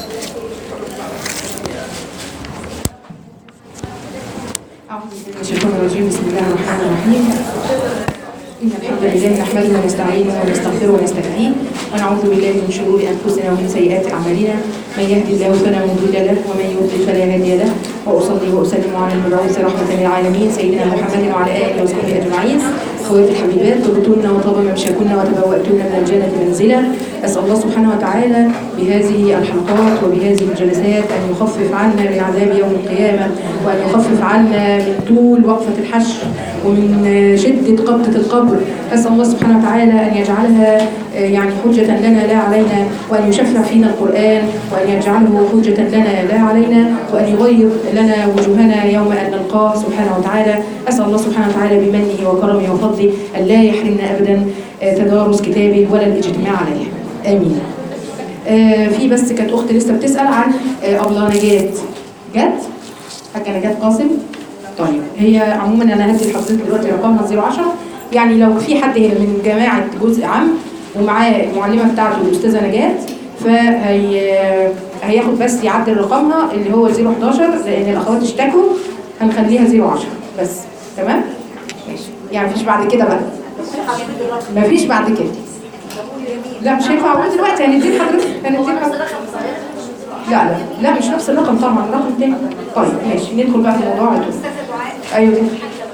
أعوذ بالله من الشيطان الرجيم بسم الله الرحمن الرحيم إن الحمد لله نحمده ونستعينه ونستغفره ونستهديه ونعوذ بالله من شرور أنفسنا ومن سيئات أعمالنا من يهد الله فلا مضل له ومن يضلل فلا هادي له وأصلي وأسلم على المبعوث رحمة للعالمين سيدنا محمد وعلى آله وصحبه أجمعين أخواتي الحبيبات طبتن وطاب ممشاكن وتبوأتن من الجنة منزلا أسأل الله سبحانه وتعالى بهذه الحلقات وبهذه الجلسات أن يخفف عنا من عذاب يوم القيامة وأن يخفف عنا من طول وقفة الحشر ومن شدة قبضة القبر أسأل الله سبحانه وتعالى أن يجعلها آه، يعني حجة لنا لا علينا وأن يشفع فينا القرآن وأن يجعله حجة لنا لا علينا وأن يغير لنا وجوهنا يوم أن نلقاه سبحانه وتعالى أسأل الله سبحانه وتعالى بمنه وكرمه وفضله أن لا يحرمنا أبدا آه، تدارس كتابه ولا الاجتماع عليه آمين آه، في بس كانت أختي لسه بتسأل عن آه، أبلة نجاة جت حاجة نجاة قاسم طيب هي عموما أنا هدي لحضرتك دلوقتي رقمها 010 يعني لو في حد من جماعة جزء عام ومعاه المعلمة بتاعته الأستاذة نجاة فهي هياخد بس يعدل رقمها اللي هو 011 لأن الأخوات اشتكوا هنخليها 010 بس تمام؟ ماشي يعني مفيش بعد كده بقى مفيش بعد كده لا مش هينفع اقول دلوقتي هندي لحضرتك هندي لحضرتك لا لا لا مش نفس الرقم طبعا رقم تاني طيب ماشي ندخل بقى في الموضوع على طول ايوه دي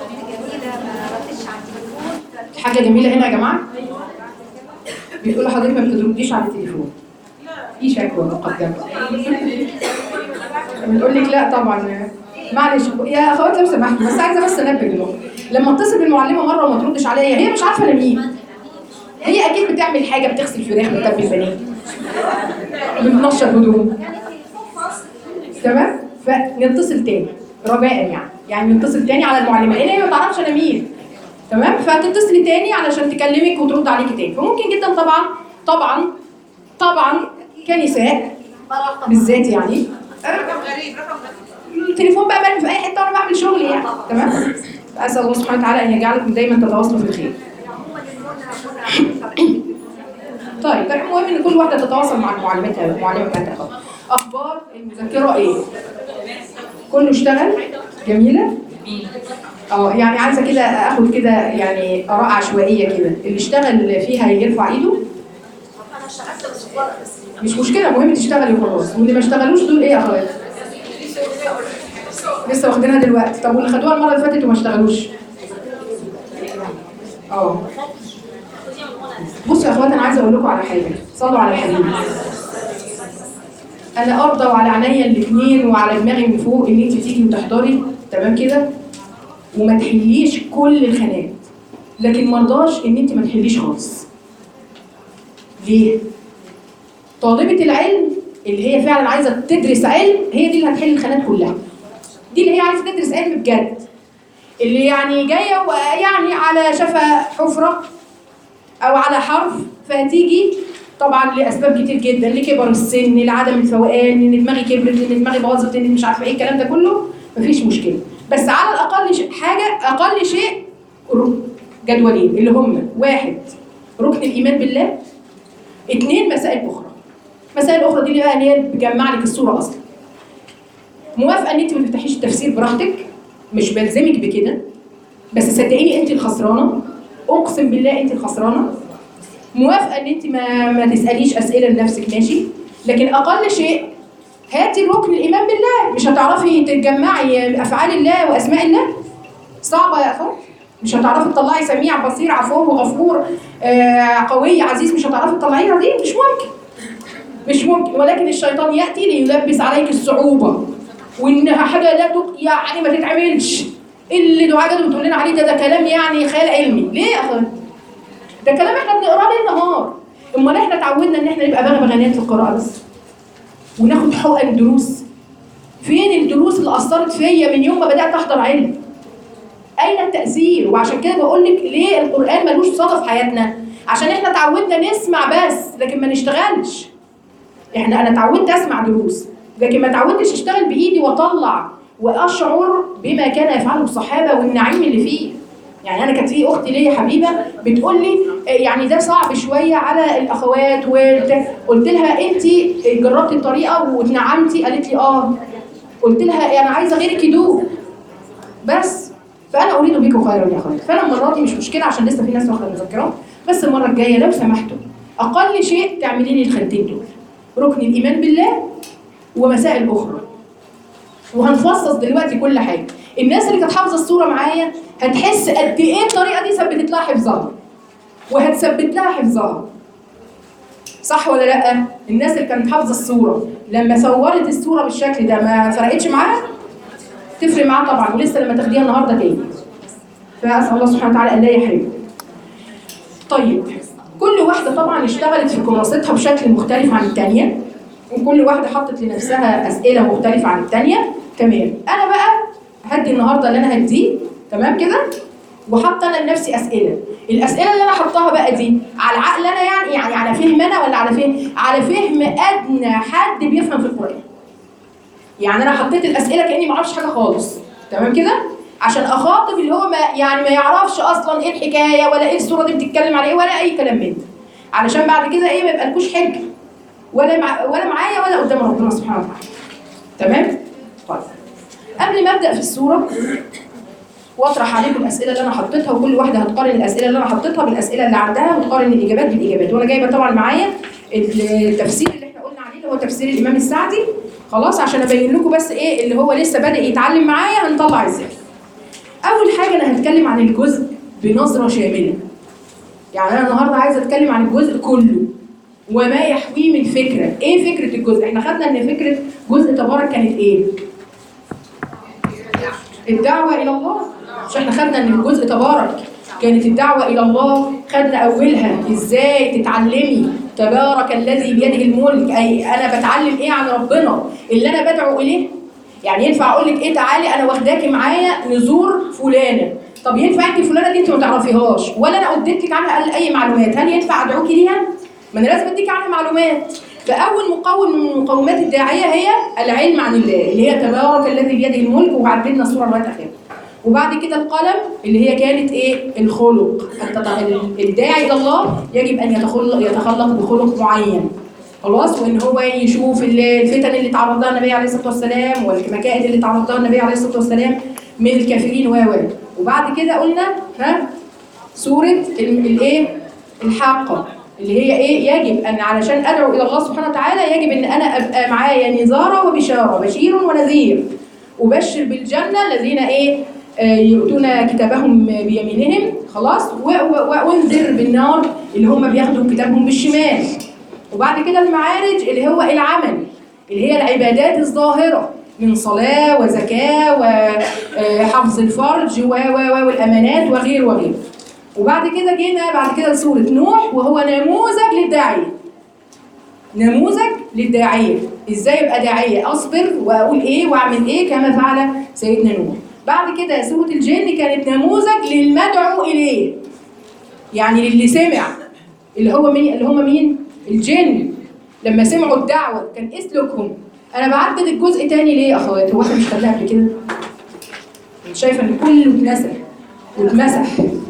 حاجه جميله هنا يا جماعه بيقول لحضرتك ما بترديش على التليفون في شكوى مقدمه بتقول لك لا طبعا معلش يا اخوات لو سمحتوا بس عايزه بس انبه لهم لما اتصل بالمعلمه مره وما تردش عليا هي مش عارفه انا مين هي اكيد بتعمل حاجه بتغسل فراخ بتتبل بانيه بتنشر هدوم تمام فنتصل تاني رجاء يعني يعني نتصل تاني على المعلمه لان هي ما تعرفش انا مين تمام فتتصلي تاني علشان تكلمك وترد عليكي تاني فممكن جدا طبعا طبعا طبعا كنساء بالذات يعني التليفون بقى مرمي في اي حته وانا بعمل شغلي يعني تمام اسال الله سبحانه وتعالى ان يجعلكم دايما تتواصلوا في الخير طيب طيب المهم ان كل واحده تتواصل مع معلمتها المعلمه بتاعتها خالص. اخبار المذكره ايه كله اشتغل جميله اه يعني عايزه كده اخد كده يعني اراء عشوائيه كده اللي اشتغل فيها يرفع ايده مش مشكله المهم تشتغلي وخلاص واللي ما اشتغلوش دول ايه يا اخوات لسه واخدينها دلوقتي طب واللي خدوها المره اللي فاتت وما اشتغلوش اه بصوا يا اخوات انا عايزه اقول لكم على حاجه صلوا على الحبيب انا ارضى وعلى عينيا الاثنين وعلى دماغي من فوق ان انت تيجي وتحضري تمام كده وما تحليش كل الخانات لكن ما ارضاش ان انت ما تحليش خالص ليه طالبه العلم اللي هي فعلا عايزه تدرس علم هي دي اللي هتحل الخانات كلها دي اللي هي عايزه تدرس علم بجد اللي يعني جايه ويعني على شفا حفره او على حرف فهتيجي طبعا لاسباب كتير جدا لكبر السن لعدم الفوقان ان دماغي كبرت ان دماغي باظت ان مش عارفه ايه الكلام ده كله مفيش مشكله بس على الاقل ش- حاجه اقل شيء ر- جدولين اللي هم واحد ركن الايمان بالله اثنين مسائل اخرى مسائل اخرى دي اللي بقى اللي هي بتجمع لك الصوره اصلا موافقه ان انت ما تفتحيش التفسير براحتك مش بلزمك بكده بس صدقيني انت الخسرانه اقسم بالله انت الخسرانه موافقه ان انت ما ما تساليش اسئله لنفسك ماشي لكن اقل شيء هاتي ركن الايمان بالله مش هتعرفي تجمعي افعال الله واسماء الله صعبه يا اخوان مش هتعرفي تطلعي سميع بصير عفو غفور آه قوي عزيز مش هتعرفي تطلعيها دي مش ممكن مش ممكن ولكن الشيطان ياتي ليلبس عليك الصعوبه وانها حاجه لا تق... يعني ما تتعملش اللي دعاء جدو بتقول لنا عليه ده ده كلام يعني خيال علمي ليه يا اخوان ده كلام احنا بنقراه ليل نهار امال احنا اتعودنا ان احنا نبقى بغبغانات في القراءه بس وناخد حقن دروس فين الدروس اللي اثرت فيا من يوم ما بدات احضر علم اين التاثير وعشان كده بقول لك ليه القران ملوش صدى في حياتنا عشان احنا اتعودنا نسمع بس لكن ما نشتغلش احنا انا اتعودت اسمع دروس لكن ما اتعودتش اشتغل بايدي واطلع واشعر بما كان يفعله الصحابه والنعيم اللي فيه يعني انا كانت في اختي ليا حبيبه بتقول لي آه، يعني ده صعب شويه على الاخوات وبتاع. قلت لها انت جربتي الطريقه واتنعمتي قالت لي اه قلت لها انا عايزه غيرك يدوق بس فانا اريد بكم خيرا يا اخوات فانا المره دي مش مشكله عشان لسه في ناس واخده المذكرات بس المره الجايه لو سمحتوا اقل شيء تعملي لي الخانتين دول ركن الايمان بالله ومسائل اخرى وهنفصص دلوقتي كل حاجه الناس اللي كانت حافظه الصوره معايا هتحس قد ايه الطريقه دي ثبتت لها حفظها وهتثبت لها حفظها صح ولا لا الناس اللي كانت حافظه الصوره لما صورت الصوره بالشكل ده ما فرقتش معاها تفرق معاها طبعا ولسه لما تاخديها النهارده تاني فاسال الله سبحانه وتعالى ان لا يحرمنا طيب كل واحده طبعا اشتغلت في كراستها بشكل مختلف عن الثانيه وكل واحده حطت لنفسها اسئله مختلفه عن الثانيه تمام انا بقى هدي النهارده اللي انا هديه تمام كده وحاطه انا لنفسي اسئله الاسئله اللي انا حطاها بقى دي على العقل انا يعني يعني على فهم انا ولا على فهم على فهم ادنى حد بيفهم في القران يعني انا حطيت الاسئله كاني ما اعرفش حاجه خالص تمام كده عشان اخاطب اللي هو ما يعني ما يعرفش اصلا ايه الحكايه ولا ايه الصوره دي بتتكلم على ايه ولا اي كلام من ده علشان بعد كده ايه ما يبقالكوش حجه ولا مع ولا معايا ولا قدام ربنا سبحانه وتعالى تمام طيب قبل ما ابدا في السوره واطرح عليكم الاسئله اللي انا حطيتها وكل واحده هتقارن الاسئله اللي انا حطيتها بالاسئله اللي عندها وتقارن الاجابات بالاجابات وانا جايبه طبعا معايا التفسير اللي احنا قلنا عليه اللي هو تفسير الامام السعدي خلاص عشان ابين لكم بس ايه اللي هو لسه بادئ يتعلم معايا هنطلع ازاي اول حاجه انا هتكلم عن الجزء بنظره شامله يعني انا النهارده عايزه اتكلم عن الجزء كله وما يحويه من فكره ايه فكره الجزء احنا خدنا ان فكره جزء تبارك كانت ايه الدعوه الى الله مش احنا خدنا ان الجزء تبارك كانت الدعوه الى الله خدنا اولها ازاي تتعلمي تبارك الذي بيده الملك اي انا بتعلم ايه عن ربنا اللي انا بدعو اليه يعني ينفع اقول لك ايه تعالي انا واخداكي معايا نزور فلانه طب ينفع انت فلانه دي انت ما تعرفيهاش ولا انا اديت لك عنها اي معلومات هل ينفع ادعوكي ليها ما انا لازم اديك عنها معلومات فاول مقوم من مقومات الداعيه هي العلم عن الله اللي هي تبارك الذي بيده الملك وعددنا السوره لغايه اخرها وبعد كده القلم اللي هي كانت ايه الخلق التط- الداعي الى الله يجب ان يتخلق يتخلق بخلق معين خلاص وان هو يشوف ال- الفتن اللي تعرض لها النبي عليه الصلاه والسلام والمكائد اللي تعرض لها النبي عليه الصلاه والسلام من الكافرين و و وبعد كده قلنا ها سوره ال- الايه الحاقه اللي هي ايه يجب ان علشان ادعو الى الله سبحانه وتعالى يجب ان انا ابقى معايا نظاره وبشاره بشير ونذير أبشر بالجنة الذين إيه آه، يؤتون كتابهم بيمينهم خلاص و- و- وأنذر بالنار اللي هم بياخدوا كتابهم بالشمال وبعد كده المعارج اللي هو العمل اللي هي العبادات الظاهرة من صلاة وزكاة وحفظ الفرج و و و والأمانات وغير وغير وبعد كده جينا بعد كده لسورة نوح وهو نموذج للداعية نموذج للداعية ازاي ابقى داعية اصبر واقول ايه واعمل ايه كما فعل سيدنا نوح بعد كده سورة الجن كانت نموذج للمدعو اليه يعني للي سمع اللي هو مين اللي هم مين الجن لما سمعوا الدعوة كان ايه سلوكهم انا بعدد الجزء تاني ليه يا اخوات هو احنا مش خدناه قبل كده شايفه ان كله اتنسى واتمسح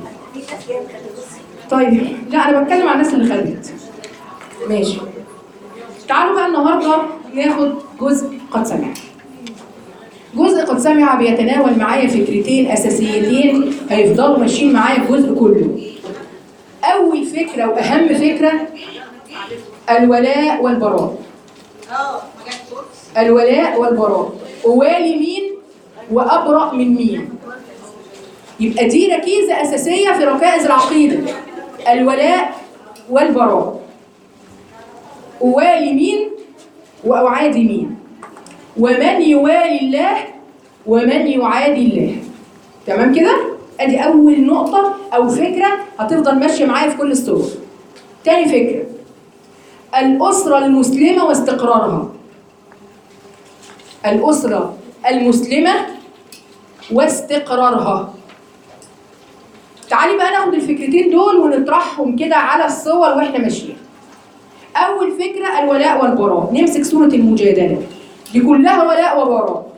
طيب لا انا بتكلم عن الناس اللي خدت ماشي تعالوا بقى النهارده ناخد جزء قد سمع جزء قد سمع بيتناول معايا فكرتين اساسيتين هيفضلوا ماشيين معايا الجزء كله اول فكره واهم فكره الولاء والبراء الولاء والبراء أوالي مين وأبرأ من مين يبقى دي ركيزة أساسية في ركائز العقيدة الولاء والبراء أوالي مين وأعادي مين ومن يوالي الله ومن يعادي الله تمام كده ادي اول نقطة او فكرة هتفضل ماشية معايا في كل الصور تاني فكرة الأسرة المسلمة واستقرارها الأسرة المسلمة واستقرارها تعالي بقى ناخد الفكرتين دول ونطرحهم كده على الصور واحنا ماشيين أول فكرة الولاء والبراء نمسك سورة المجادلة دي كلها ولاء وبراء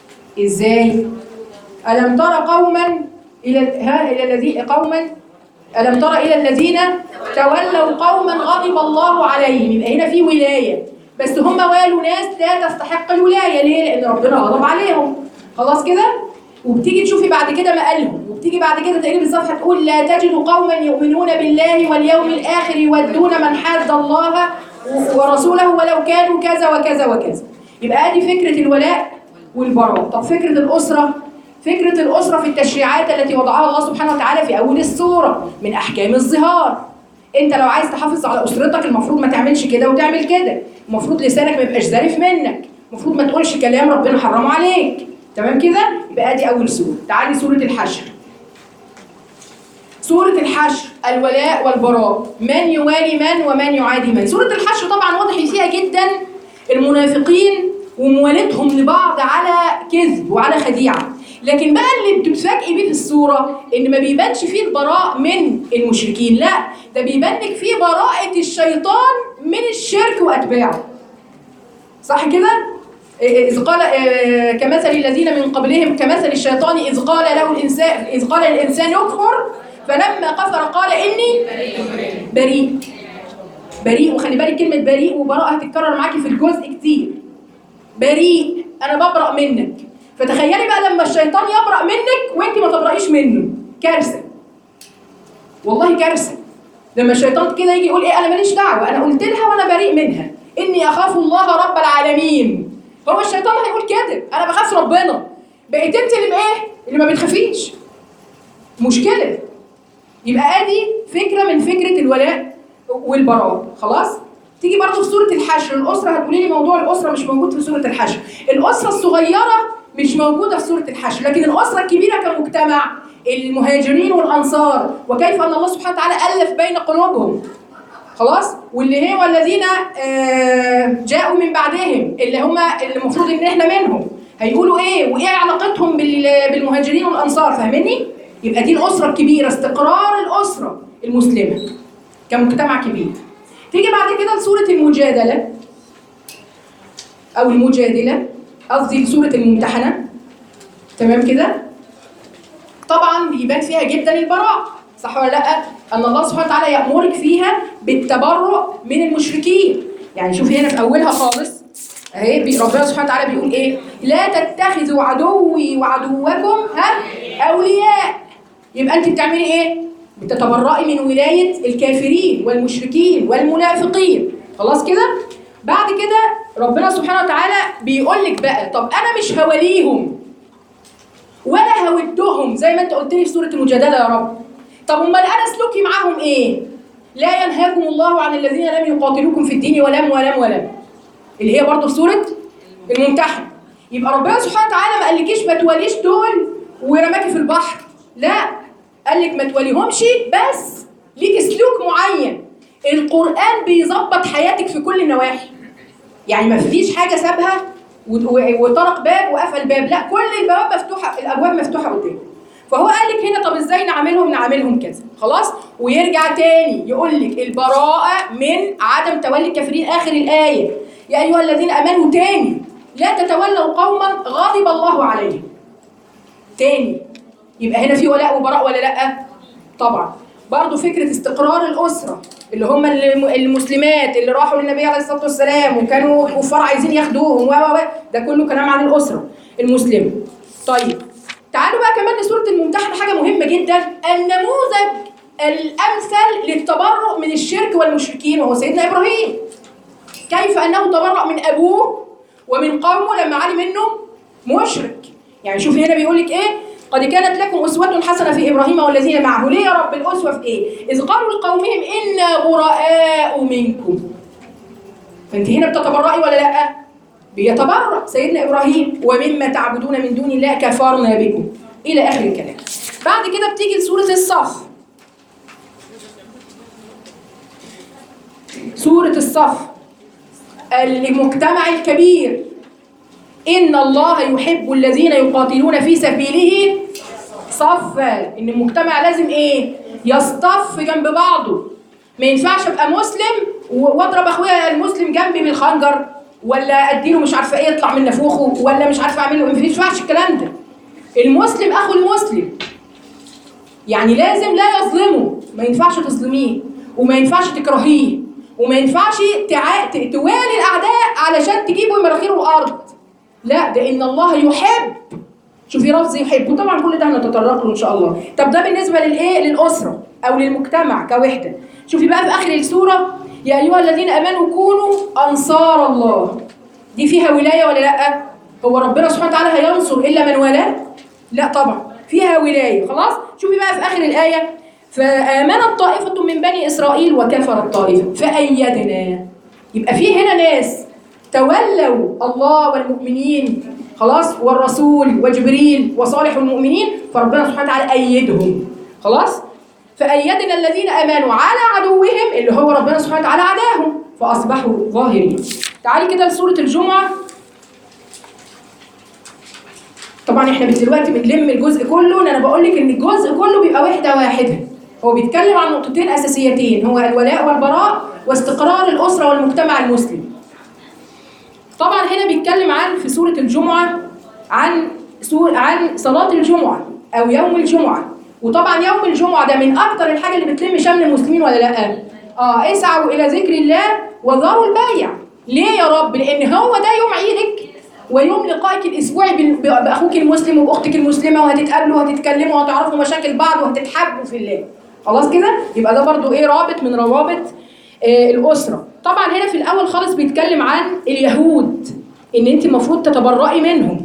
إزاي؟ ألم تر قوما إلى ها إلى الذي قوما ألم تر إلى الذين تولوا قوما غضب الله عليهم يبقى هنا في ولاية بس هم والوا ناس لا تستحق الولاية ليه؟ لأن ربنا غضب عليهم خلاص كده؟ وبتيجي تشوفي بعد كده مقالهم وبتيجي بعد كده تقلب الصفحة تقول لا تجد قوما يؤمنون بالله واليوم الآخر يودون من حاد الله ورسوله ولو كانوا كذا وكذا وكذا يبقى ادي فكرة الولاء والبراء طب فكرة الأسرة فكرة الأسرة في التشريعات التي وضعها الله سبحانه وتعالى في أول السورة من أحكام الظهار أنت لو عايز تحافظ على أسرتك المفروض ما تعملش كده وتعمل كده المفروض لسانك ما يبقاش زارف منك المفروض ما تقولش كلام ربنا حرمه عليك تمام كده يبقى ادي أول سورة تعالي سورة الحشر سورة الحشر الولاء والبراء من يوالي من ومن يعادي من سورة الحشر طبعا واضح فيها جدا المنافقين وموالتهم لبعض على كذب وعلى خديعة لكن بقى اللي بتتفاجئي بيه في الصورة ان ما بيبانش فيه البراء من المشركين لا ده بيبان لك فيه براءة الشيطان من الشرك واتباعه صح كده؟ إذ قال آه، كمثل الذين من قبلهم كمثل الشيطان إذ قال له الإنسان إذ قال الإنسان اكفر فلما كفر قال إني بريء بريء وخلي بالك كلمة بريء وبراءة هتتكرر معاكي في الجزء كتير بريء أنا ببرأ منك فتخيلي بقى لما الشيطان يبرأ منك وأنت ما تبرأيش منه كارثة والله كارثة لما الشيطان كده يجي يقول إيه أنا ماليش دعوة أنا قلت لها وأنا بريء منها إني أخاف الله رب العالمين هو الشيطان هيقول كده أنا بخاف ربنا بقيت أنت اللي بإيه؟ اللي ما بتخافيش مشكلة يبقى ادي فكره من فكره الولاء والبراء خلاص تيجي برضه في سوره الحشر الاسره هتقولي لي موضوع الاسره مش موجود في سوره الحشر الاسره الصغيره مش موجوده في سوره الحشر لكن الاسره الكبيره كمجتمع المهاجرين والانصار وكيف ان الله سبحانه وتعالى الف بين قلوبهم خلاص واللي هي والذين آه، جاءوا من بعدهم اللي هم اللي المفروض ان احنا منهم هيقولوا ايه وايه علاقتهم بال- بالمهاجرين والانصار فاهمني يبقى دي الاسره الكبيره استقرار الاسره المسلمه كمجتمع كبير تيجي بعد كده لسوره المجادله او المجادله قصدي لسوره الممتحنه تمام كده طبعا بيبان فيها جدا البراء صح ولا لا ان الله سبحانه وتعالى يامرك فيها بالتبرؤ من المشركين يعني شوفي هنا في اولها خالص اهي بي- ربنا سبحانه وتعالى بيقول ايه لا تتخذوا عدوي وعدوكم ها اولياء يبقى انت بتعملي ايه بتتبرئي من ولايه الكافرين والمشركين والمنافقين خلاص كده بعد كده ربنا سبحانه وتعالى بيقول لك بقى طب انا مش هوليهم ولا هودهم زي ما انت قلت لي في سوره المجادله يا رب طب امال انا سلوكي معاهم ايه لا ينهاكم الله عن الذين لم يقاتلوكم في الدين ولم ولم ولم اللي هي برضه في سوره الممتحن يبقى ربنا سبحانه وتعالى ما قالكيش ما توليش دول ورماكي في البحر لا قال لك ما توليهمش بس ليك سلوك معين القران بيظبط حياتك في كل النواحي يعني ما فيش حاجه سابها و- و- وطرق باب وقفل باب لا كل البواب مفتوحه الابواب مفتوحه قدامك فهو قال لك هنا طب ازاي نعملهم نعملهم كذا خلاص ويرجع تاني يقول لك البراءه من عدم تولي الكافرين اخر الايه يا ايها الذين امنوا تاني لا تتولوا قوما غضب الله عليهم تاني يبقى هنا في ولاء وبراء ولا لا طبعا برضو فكرة استقرار الأسرة اللي هم الم- المسلمات اللي راحوا للنبي عليه الصلاة والسلام وكانوا كفار عايزين ياخدوهم و و و ده كله كلام عن الأسرة المسلمة طيب تعالوا بقى كمان لسورة الممتحنة حاجة مهمة جدا النموذج الأمثل للتبرؤ من الشرك والمشركين وهو سيدنا إبراهيم كيف أنه تبرأ من أبوه ومن قومه لما علم منه مشرك يعني شوف هنا بيقول لك إيه قد كانت لكم أسوة حسنة في إبراهيم والذين معه ليه يا رب الأسوة في إيه إذ قالوا لقومهم إنا براء منكم فأنت هنا بتتبرئي ولا لأ بيتبرأ سيدنا إبراهيم ومما تعبدون من دون الله كفرنا بكم إلى آخر الكلام بعد كده بتيجي لسورة الصف سورة الصف المجتمع الكبير إن الله يحب الذين يقاتلون في سبيله صفا إن المجتمع لازم إيه؟ يصطف جنب بعضه ما ينفعش أبقى مسلم و- وأضرب أخويا المسلم جنبي بالخنجر ولا أديله مش عارفة إيه يطلع من نافوخه ولا مش عارفة أعمله ما ينفعش الكلام ده المسلم أخو المسلم يعني لازم لا يظلمه ما ينفعش تظلميه وما ينفعش تكرهيه وما ينفعش تع... ت- توالي الاعداء علشان تجيبوا مناخيره الارض لا ده ان الله يحب شوفي لفظ يحب وطبعا كل ده هنتطرق له ان شاء الله طب ده بالنسبه للايه للاسره او للمجتمع كوحده شوفي بقى في اخر السوره يا ايها الذين امنوا كونوا انصار الله دي فيها ولايه ولا لا هو ربنا سبحانه وتعالى هينصر الا من والاه لا طبعا فيها ولايه خلاص شوفي بقى في اخر الايه فامنت طائفه من بني اسرائيل وكفرت طائفه فايدنا يبقى في هنا ناس تولوا الله والمؤمنين خلاص والرسول وجبريل وصالح المؤمنين فربنا سبحانه وتعالى أيدهم خلاص فأيدنا الذين آمنوا على عدوهم اللي هو ربنا سبحانه وتعالى عداهم فأصبحوا ظاهرين تعالي كده لسورة الجمعة طبعا احنا دلوقتي بنلم الجزء كله ان انا بقول لك ان الجزء كله بيبقى وحده واحده هو بيتكلم عن نقطتين اساسيتين هو الولاء والبراء واستقرار الاسره والمجتمع المسلم طبعا هنا بيتكلم عن في سورة الجمعة عن سور عن صلاة الجمعة أو يوم الجمعة وطبعا يوم الجمعة ده من أكتر الحاجة اللي بتلم شمل المسلمين ولا لأ؟ آه اسعوا إلى ذكر الله وذروا البيع ليه يا رب؟ لأن هو ده يوم عيدك ويوم لقائك الأسبوعي بال- بأخوك المسلم وبأختك المسلمة وهتتقابلوا وهتتكلموا وهتعرفوا مشاكل بعض وهتتحبوا في الله خلاص كده؟ يبقى ده برضو إيه رابط من روابط آه، الأسرة طبعا هنا في الأول خالص بيتكلم عن اليهود إن أنت المفروض تتبرئي منهم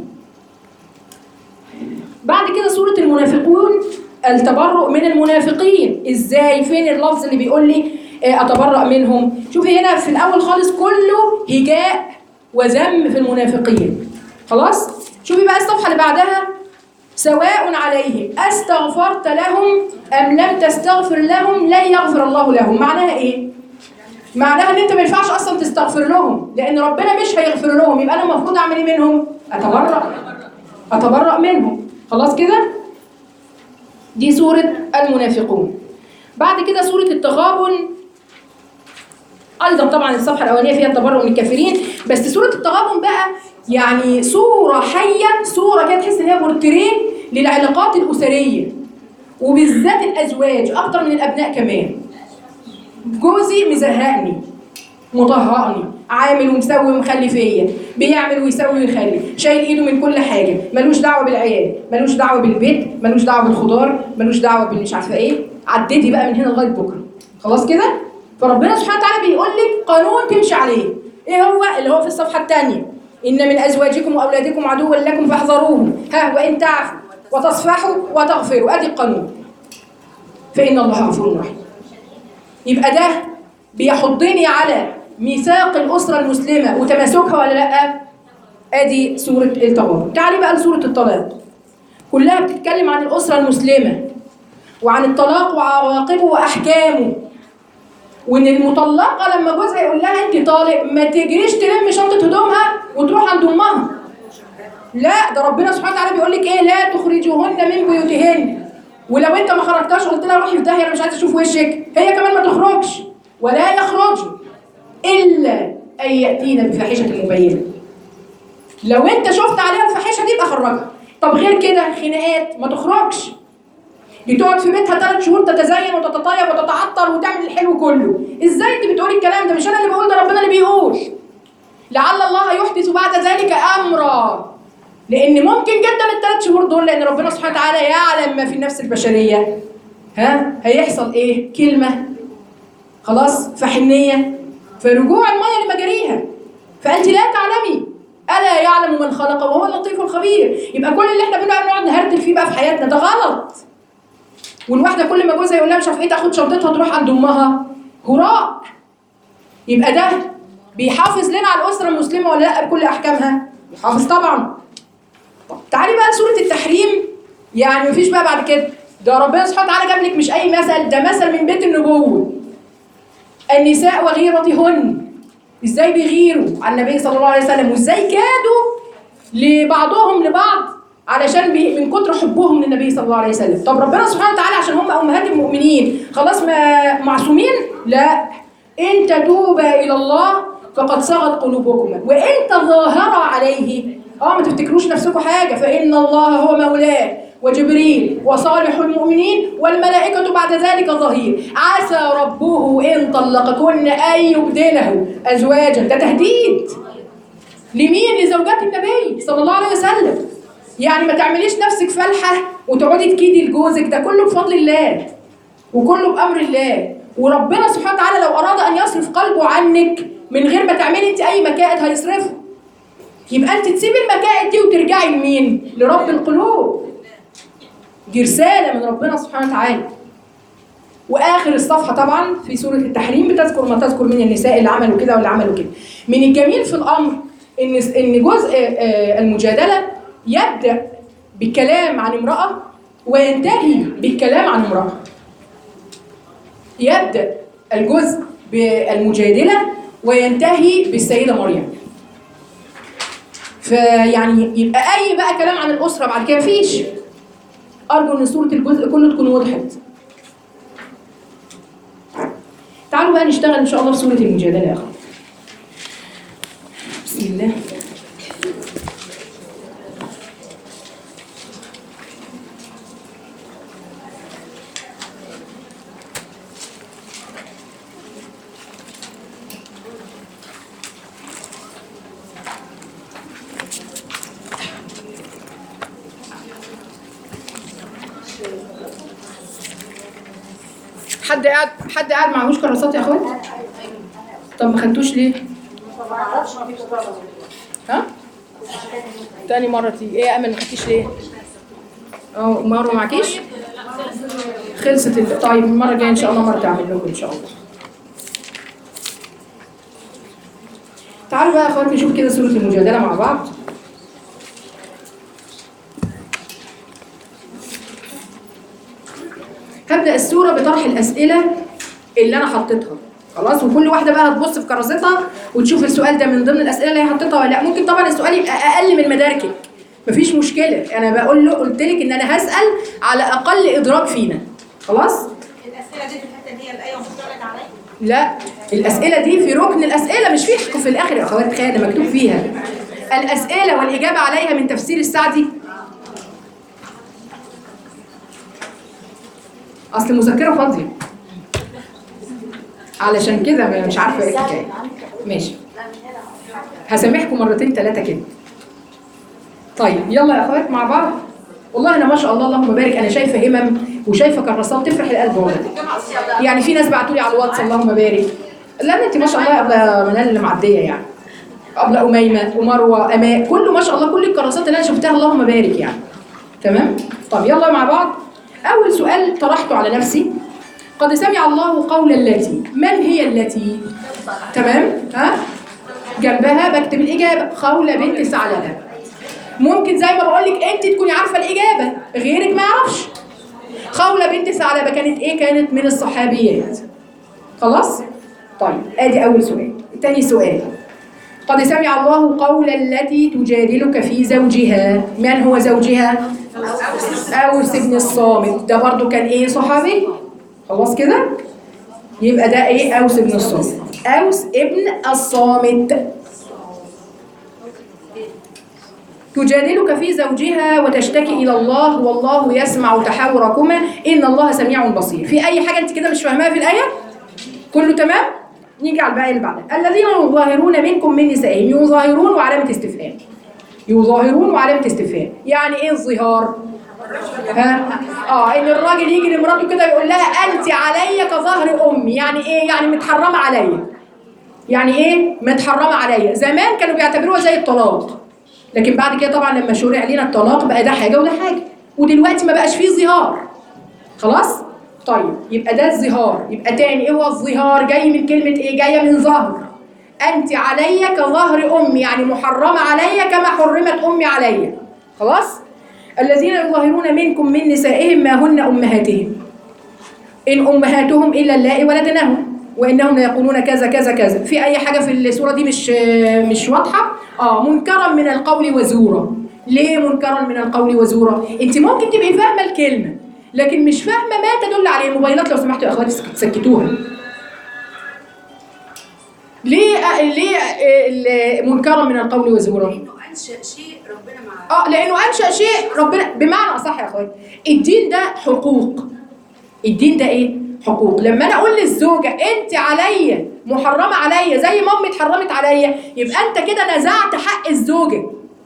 بعد كده سورة المنافقون التبرؤ من المنافقين ازاي فين اللفظ اللي بيقول لي آه، اتبرأ منهم شوفي هنا في الاول خالص كله هجاء وذم في المنافقين خلاص شوفي بقى الصفحة اللي بعدها سواء عليهم استغفرت لهم ام لم تستغفر لهم لن يغفر الله لهم معناها ايه معناها ان انت ما ينفعش اصلا تستغفر لهم لان ربنا مش هيغفر لهم يبقى انا المفروض اعمل ايه منهم اتبرأ اتبرأ منهم خلاص كده دي سورة المنافقون بعد كده سورة التغابن ايضا طبعا الصفحه الاولانيه فيها التبرؤ من الكافرين بس سوره التغابن بقى يعني صوره حيه صوره كده تحس ان هي بورتريه للعلاقات الاسريه وبالذات الازواج اكتر من الابناء كمان جوزي مزهقني مطهقني عامل ومسوي ومخلي بيعمل ويسوي ويخلي شايل ايده من كل حاجه ملوش دعوه بالعيال ملوش دعوه بالبيت ملوش دعوه بالخضار ملوش دعوه بالمش عارفه ايه عديتي بقى من هنا لغايه بكره خلاص كده فربنا سبحانه وتعالى بيقول لك قانون تمشي عليه ايه هو اللي هو في الصفحه الثانيه ان من ازواجكم واولادكم عدوا لكم فاحذروهم ها وان تعفوا وتصفحوا وتغفروا ادي القانون فان الله غفور رحيم يبقى ده بيحضني على ميثاق الأسرة المسلمة وتماسكها ولا لأ؟ أدي سورة التغابن. تعالي بقى لسورة الطلاق. كلها بتتكلم عن الأسرة المسلمة وعن الطلاق وعواقبه وأحكامه. وإن المطلقة لما جوزها يقول لها أنت طالق ما تجريش تلم شنطة هدومها وتروح عند أمها. لا ده ربنا سبحانه وتعالى بيقول لك إيه لا تخرجوهن من بيوتهن. ولو أنت ما خرجتهاش وقلت لها روحي في داهية أنا مش عايزة أشوف وشك، هي كمان ما تخرجش ولا يخرجوا إلا أن يأتينا بفاحشة مبينة لو أنت شفت عليها الفاحشة دي يبقى خرجها طب غير كده خناقات ما تخرجش دي تقعد في بيتها ثلاث شهور تتزين وتتطيب وتتعطر وتعمل الحلو كله ازاي انت بتقولي الكلام ده مش انا اللي بقول ده ربنا اللي بيقول لعل الله يحدث بعد ذلك امرا لان ممكن جدا الثلاث شهور دول لان ربنا سبحانه وتعالى يعلم ما في النفس البشريه ها هيحصل ايه كلمه خلاص فحنيه فرجوع الميه لمجاريها فانت لا تعلمي الا يعلم من خلق وهو اللطيف الخبير يبقى كل اللي احنا بنقعد نقعد نهرتل فيه بقى في حياتنا ده غلط والواحده كل ما جوزها يقول لها مش عارفه ايه تاخد شنطتها تروح عند امها هراء يبقى ده بيحافظ لنا على الاسره المسلمه ولا لا بكل احكامها بيحافظ طبعا طب تعالي بقى لسوره التحريم يعني مفيش بقى بعد كده ده ربنا سبحانه وتعالى جاب لك مش اي مثل ده مثل من بيت النبوه النساء وغيرتهن ازاي بيغيروا على النبي صلى الله عليه وسلم وازاي كادوا لبعضهم لبعض علشان بي من كتر حبهم للنبي صلى الله عليه وسلم طب ربنا سبحانه وتعالى عشان هم امهات المؤمنين خلاص ما معصومين لا ان تتوبا الى الله فقد صغت قلوبكما وان تظاهرا عليه اه ما تفتكروش نفسكم حاجه فان الله هو مولاه وجبريل وصالح المؤمنين والملائكة بعد ذلك ظهير عسى ربه إن طلقكن أن يبدله أزواجا ده تهديد لمين لزوجات النبي صلى الله عليه وسلم يعني ما تعمليش نفسك فالحة وتقعدي تكيدي لجوزك ده كله بفضل الله وكله بأمر الله وربنا سبحانه وتعالى لو أراد أن يصرف قلبه عنك من غير ما تعملي أنت أي مكائد هيصرفه يبقى أنت تسيبي المكائد دي وترجعي لمين؟ لرب القلوب دي رسالة من ربنا سبحانه وتعالى واخر الصفحه طبعا في سوره التحريم بتذكر ما تذكر من النساء اللي عملوا كده واللي عملوا كده من الجميل في الامر ان ان جزء آه، المجادله يبدا بالكلام عن امراه وينتهي بالكلام عن امراه يبدا الجزء بالمجادله وينتهي بالسيده مريم فيعني يبقى اي بقى كلام عن الاسره بعد كده مفيش ارجو ان سوره الجزء كله تكون وضحت تعالوا بقى نشتغل ان شاء الله في سوره المجادله يا اخوان بسم الله حد قاعد حد قاعد معهوش كراسات يا اخوات؟ طب ما خدتوش ليه؟ ها؟ تاني مرة تيجي ايه يا امل ما خدتيش ليه؟ اه مرة معكيش؟ خلصت ال... طيب المرة الجاية ان شاء الله مرة تعمل لكم ان شاء الله تعالوا بقى يا اخوات نشوف كده سورة المجادلة مع بعض هبدأ السورة بطرح الأسئلة اللي أنا حطيتها خلاص وكل واحدة بقى هتبص في كراستها وتشوف السؤال ده من ضمن الأسئلة اللي هي حطيتها ولا لا ممكن طبعا السؤال يبقى أقل من مداركك مفيش مشكلة أنا بقول له قلت لك إن أنا هسأل على أقل إدراك فينا خلاص الأسئلة دي في الحتة دي الآية مفترض عليا لا الأسئلة دي في ركن الأسئلة مش في في الآخر يا أخوات خالد مكتوب فيها الأسئلة والإجابة عليها من تفسير السعدي أصل المذكرة فاضية علشان كده ما- مش عارفة إيه الحكاية ماشي هسامحكم مرتين ثلاثة كده طيب يلا يا أخوات مع بعض والله أنا ما شاء الله اللهم بارك أنا شايفة همم وشايفة كراسات تفرح القلب والله يعني في ناس بعتوا لي على الواتس اللهم بارك لا انت ما شاء الله يا ابله منال اللي معديه يعني ابله اميمه ومروه اماء كله ما شاء الله كل الكراسات اللي انا شفتها اللهم بارك يعني تمام طب يلا مع بعض اول سؤال طرحته على نفسي قد سمع الله قول التي من هي التي تمام ها جنبها بكتب الاجابه خوله بنت ثعلبه ممكن زي ما بقول لك انت تكوني عارفه الاجابه غيرك ما يعرفش خولة بنت ثعلبة كانت ايه؟ كانت من الصحابيات. خلاص؟ طيب ادي أول سؤال. تاني سؤال. قد سمع الله قول التي تجادلك في زوجها، من هو زوجها؟ أوس بن الصامت، ده برضو كان ايه صحابي؟ خلاص كده؟ يبقى ده ايه؟ أوس بن الصامت. أوس ابن الصامت. تجادلك في زوجها وتشتكي الى الله والله يسمع تحاوركما ان الله سميع بصير في اي حاجه انت كده مش فاهماها في الايه كله تمام نيجي على الباقي اللي بعدها الذين يظاهرون منكم من نسائهم يظاهرون وعلامه استفهام يظاهرون وعلامه استفهام يعني ايه الظهار ها اه ان الراجل يجي لمراته كده يقول لها انت علي كظهر امي يعني ايه يعني متحرمه عليا يعني ايه متحرمه عليا زمان كانوا بيعتبروها زي الطلاق لكن بعد كده طبعا لما شرع لنا الطلاق بقى ده حاجه وده حاجه ودلوقتي ما بقاش فيه ظهار خلاص طيب يبقى ده الظهار يبقى تاني ايه هو الظهار جاي من كلمه ايه جايه من ظهر انت علي كظهر امي يعني محرمه علي كما حرمت امي علي خلاص الذين يظاهرون منكم من نسائهم ما هن امهاتهم ان امهاتهم الا اللائي ولدنهم وانهم ليقولون كذا كذا كذا في اي حاجه في السوره دي مش مش واضحه اه منكرا من القول وزورا ليه منكرا من القول وزورا انت ممكن تبقي فاهمه الكلمه لكن مش فاهمه ما تدل عليه الموبايلات لو سمحتوا يا اخواتي سك- سكتوها ليه آه، ليه آه، ال- منكرا من القول وزورا لانه انشا شيء ربنا مع اه لانه انشا شيء ربنا بمعنى اصح يا اخواتي الدين ده حقوق الدين ده ايه حقوق لما انا اقول للزوجه انت عليا محرمه عليا زي ما امي اتحرمت عليا يبقى انت كده نزعت حق الزوجه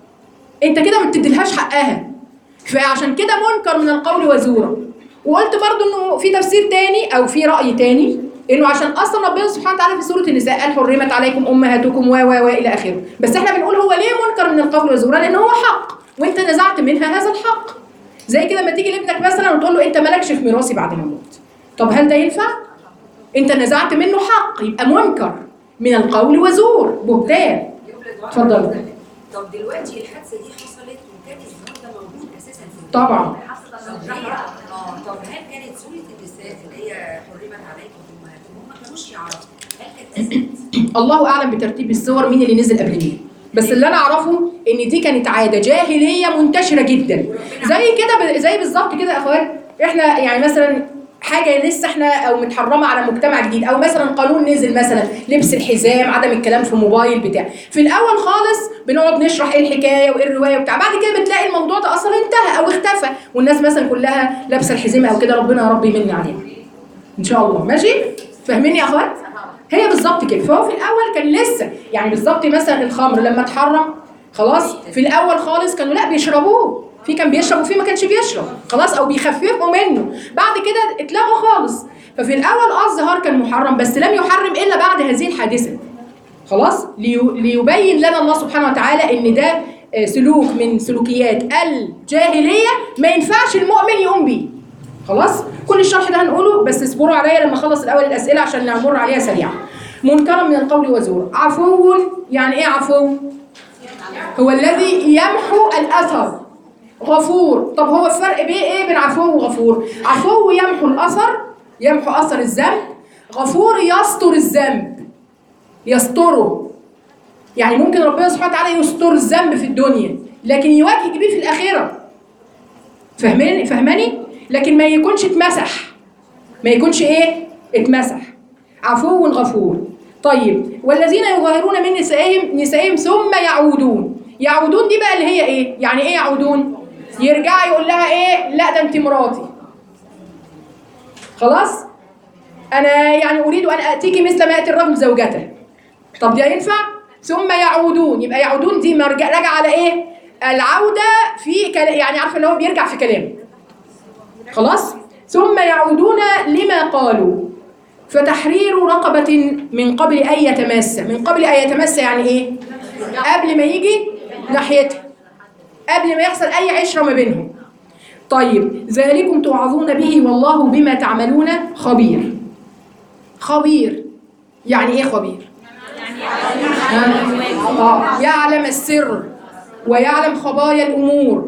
انت كده ما بتديلهاش حقها فعشان كده منكر من القول وزورا وقلت برضو انه في تفسير تاني او في راي تاني انه عشان اصلا ربنا سبحانه وتعالى في سوره النساء قال حرمت عليكم امهاتكم و و و الى اخره بس احنا بنقول هو ليه منكر من القول وزورا لان هو حق وانت نزعت منها هذا الحق زي كده لما تيجي لابنك مثلا وتقول له انت مالكش في ميراثي بعد ما اموت طب هل ده ينفع انت نزعت منه حق يبقى منكر من القول وزور بهتان اتفضل. طب دلوقتي الحادثه دي حصلت وكان الزواج ده موجود اساسا في طبعا طب هي اه طب هل كانت سوره النساء اللي هي حرمت عليكم امهاتكم هم ما كانوش يعرفوا هل كانت نزلت؟ الله اعلم بترتيب الصور مين اللي نزل قبل مين بس اللي انا اعرفه ان دي كانت عاده جاهليه منتشره جدا زي كده ب- زي بالظبط كده يا اخوات احنا يعني مثلا حاجه لسه احنا او متحرمه على مجتمع جديد او مثلا قانون نزل مثلا لبس الحزام عدم الكلام في موبايل بتاع في الاول خالص بنقعد نشرح ايه الحكايه وايه الروايه وبتاع بعد كده بتلاقي الموضوع ده اصلا انتهى او اختفى والناس مثلا كلها لابسه الحزام او كده ربنا يا رب يمن عليها ان شاء الله ماشي فاهمين يا اخوات هي بالظبط كده فهو في الاول كان لسه يعني بالظبط مثلا الخمر لما اتحرم خلاص في الاول خالص كانوا لا بيشربوه في كان بيشرب وفي ما كانش بيشرب خلاص او بيخففوا منه بعد كده اتلغوا خالص ففي الاول اه الزهار كان محرم بس لم يحرم الا بعد هذه الحادثه خلاص لي- ليبين لنا الله سبحانه وتعالى ان ده آه، سلوك من سلوكيات الجاهليه ما ينفعش المؤمن يقوم بيه خلاص كل الشرح ده هنقوله بس اصبروا عليا لما اخلص الاول الاسئله عشان نمر عليها سريعا منكرا من القول وزورا عفو يعني ايه عفو هو الذي يمحو الاثر غفور طب هو الفرق بين ايه بين عفو وغفور عفو يمحو الاثر يمحو اثر الذنب غفور يستر الذنب يستره يعني ممكن ربنا سبحانه وتعالى يستر الذنب في الدنيا لكن يواجهك بيه في الاخره فاهماني فاهماني لكن ما يكونش اتمسح ما يكونش ايه اتمسح عفو غفور طيب والذين يظاهرون من نسائهم نسائهم ثم يعودون يعودون دي بقى اللي هي ايه يعني ايه يعودون يرجع يقول لها ايه لا ده انت مراتي خلاص انا يعني اريد ان اتيك مثل ما ياتي الرجل زوجته طب ده ينفع ثم يعودون يبقى يعودون دي مرجع راجع على ايه العوده في كلا يعني عارفه اللي هو بيرجع في كلامه خلاص ثم يعودون لما قالوا فتحرير رقبة من قبل أن يتمس من قبل أن يتمس يعني إيه قبل ما يجي ناحيتها قبل ما يحصل أي عشرة ما بينهم طيب ذلكم توعظون به والله بما تعملون خبير خبير يعني إيه خبير آه، يعلم السر ويعلم خبايا الأمور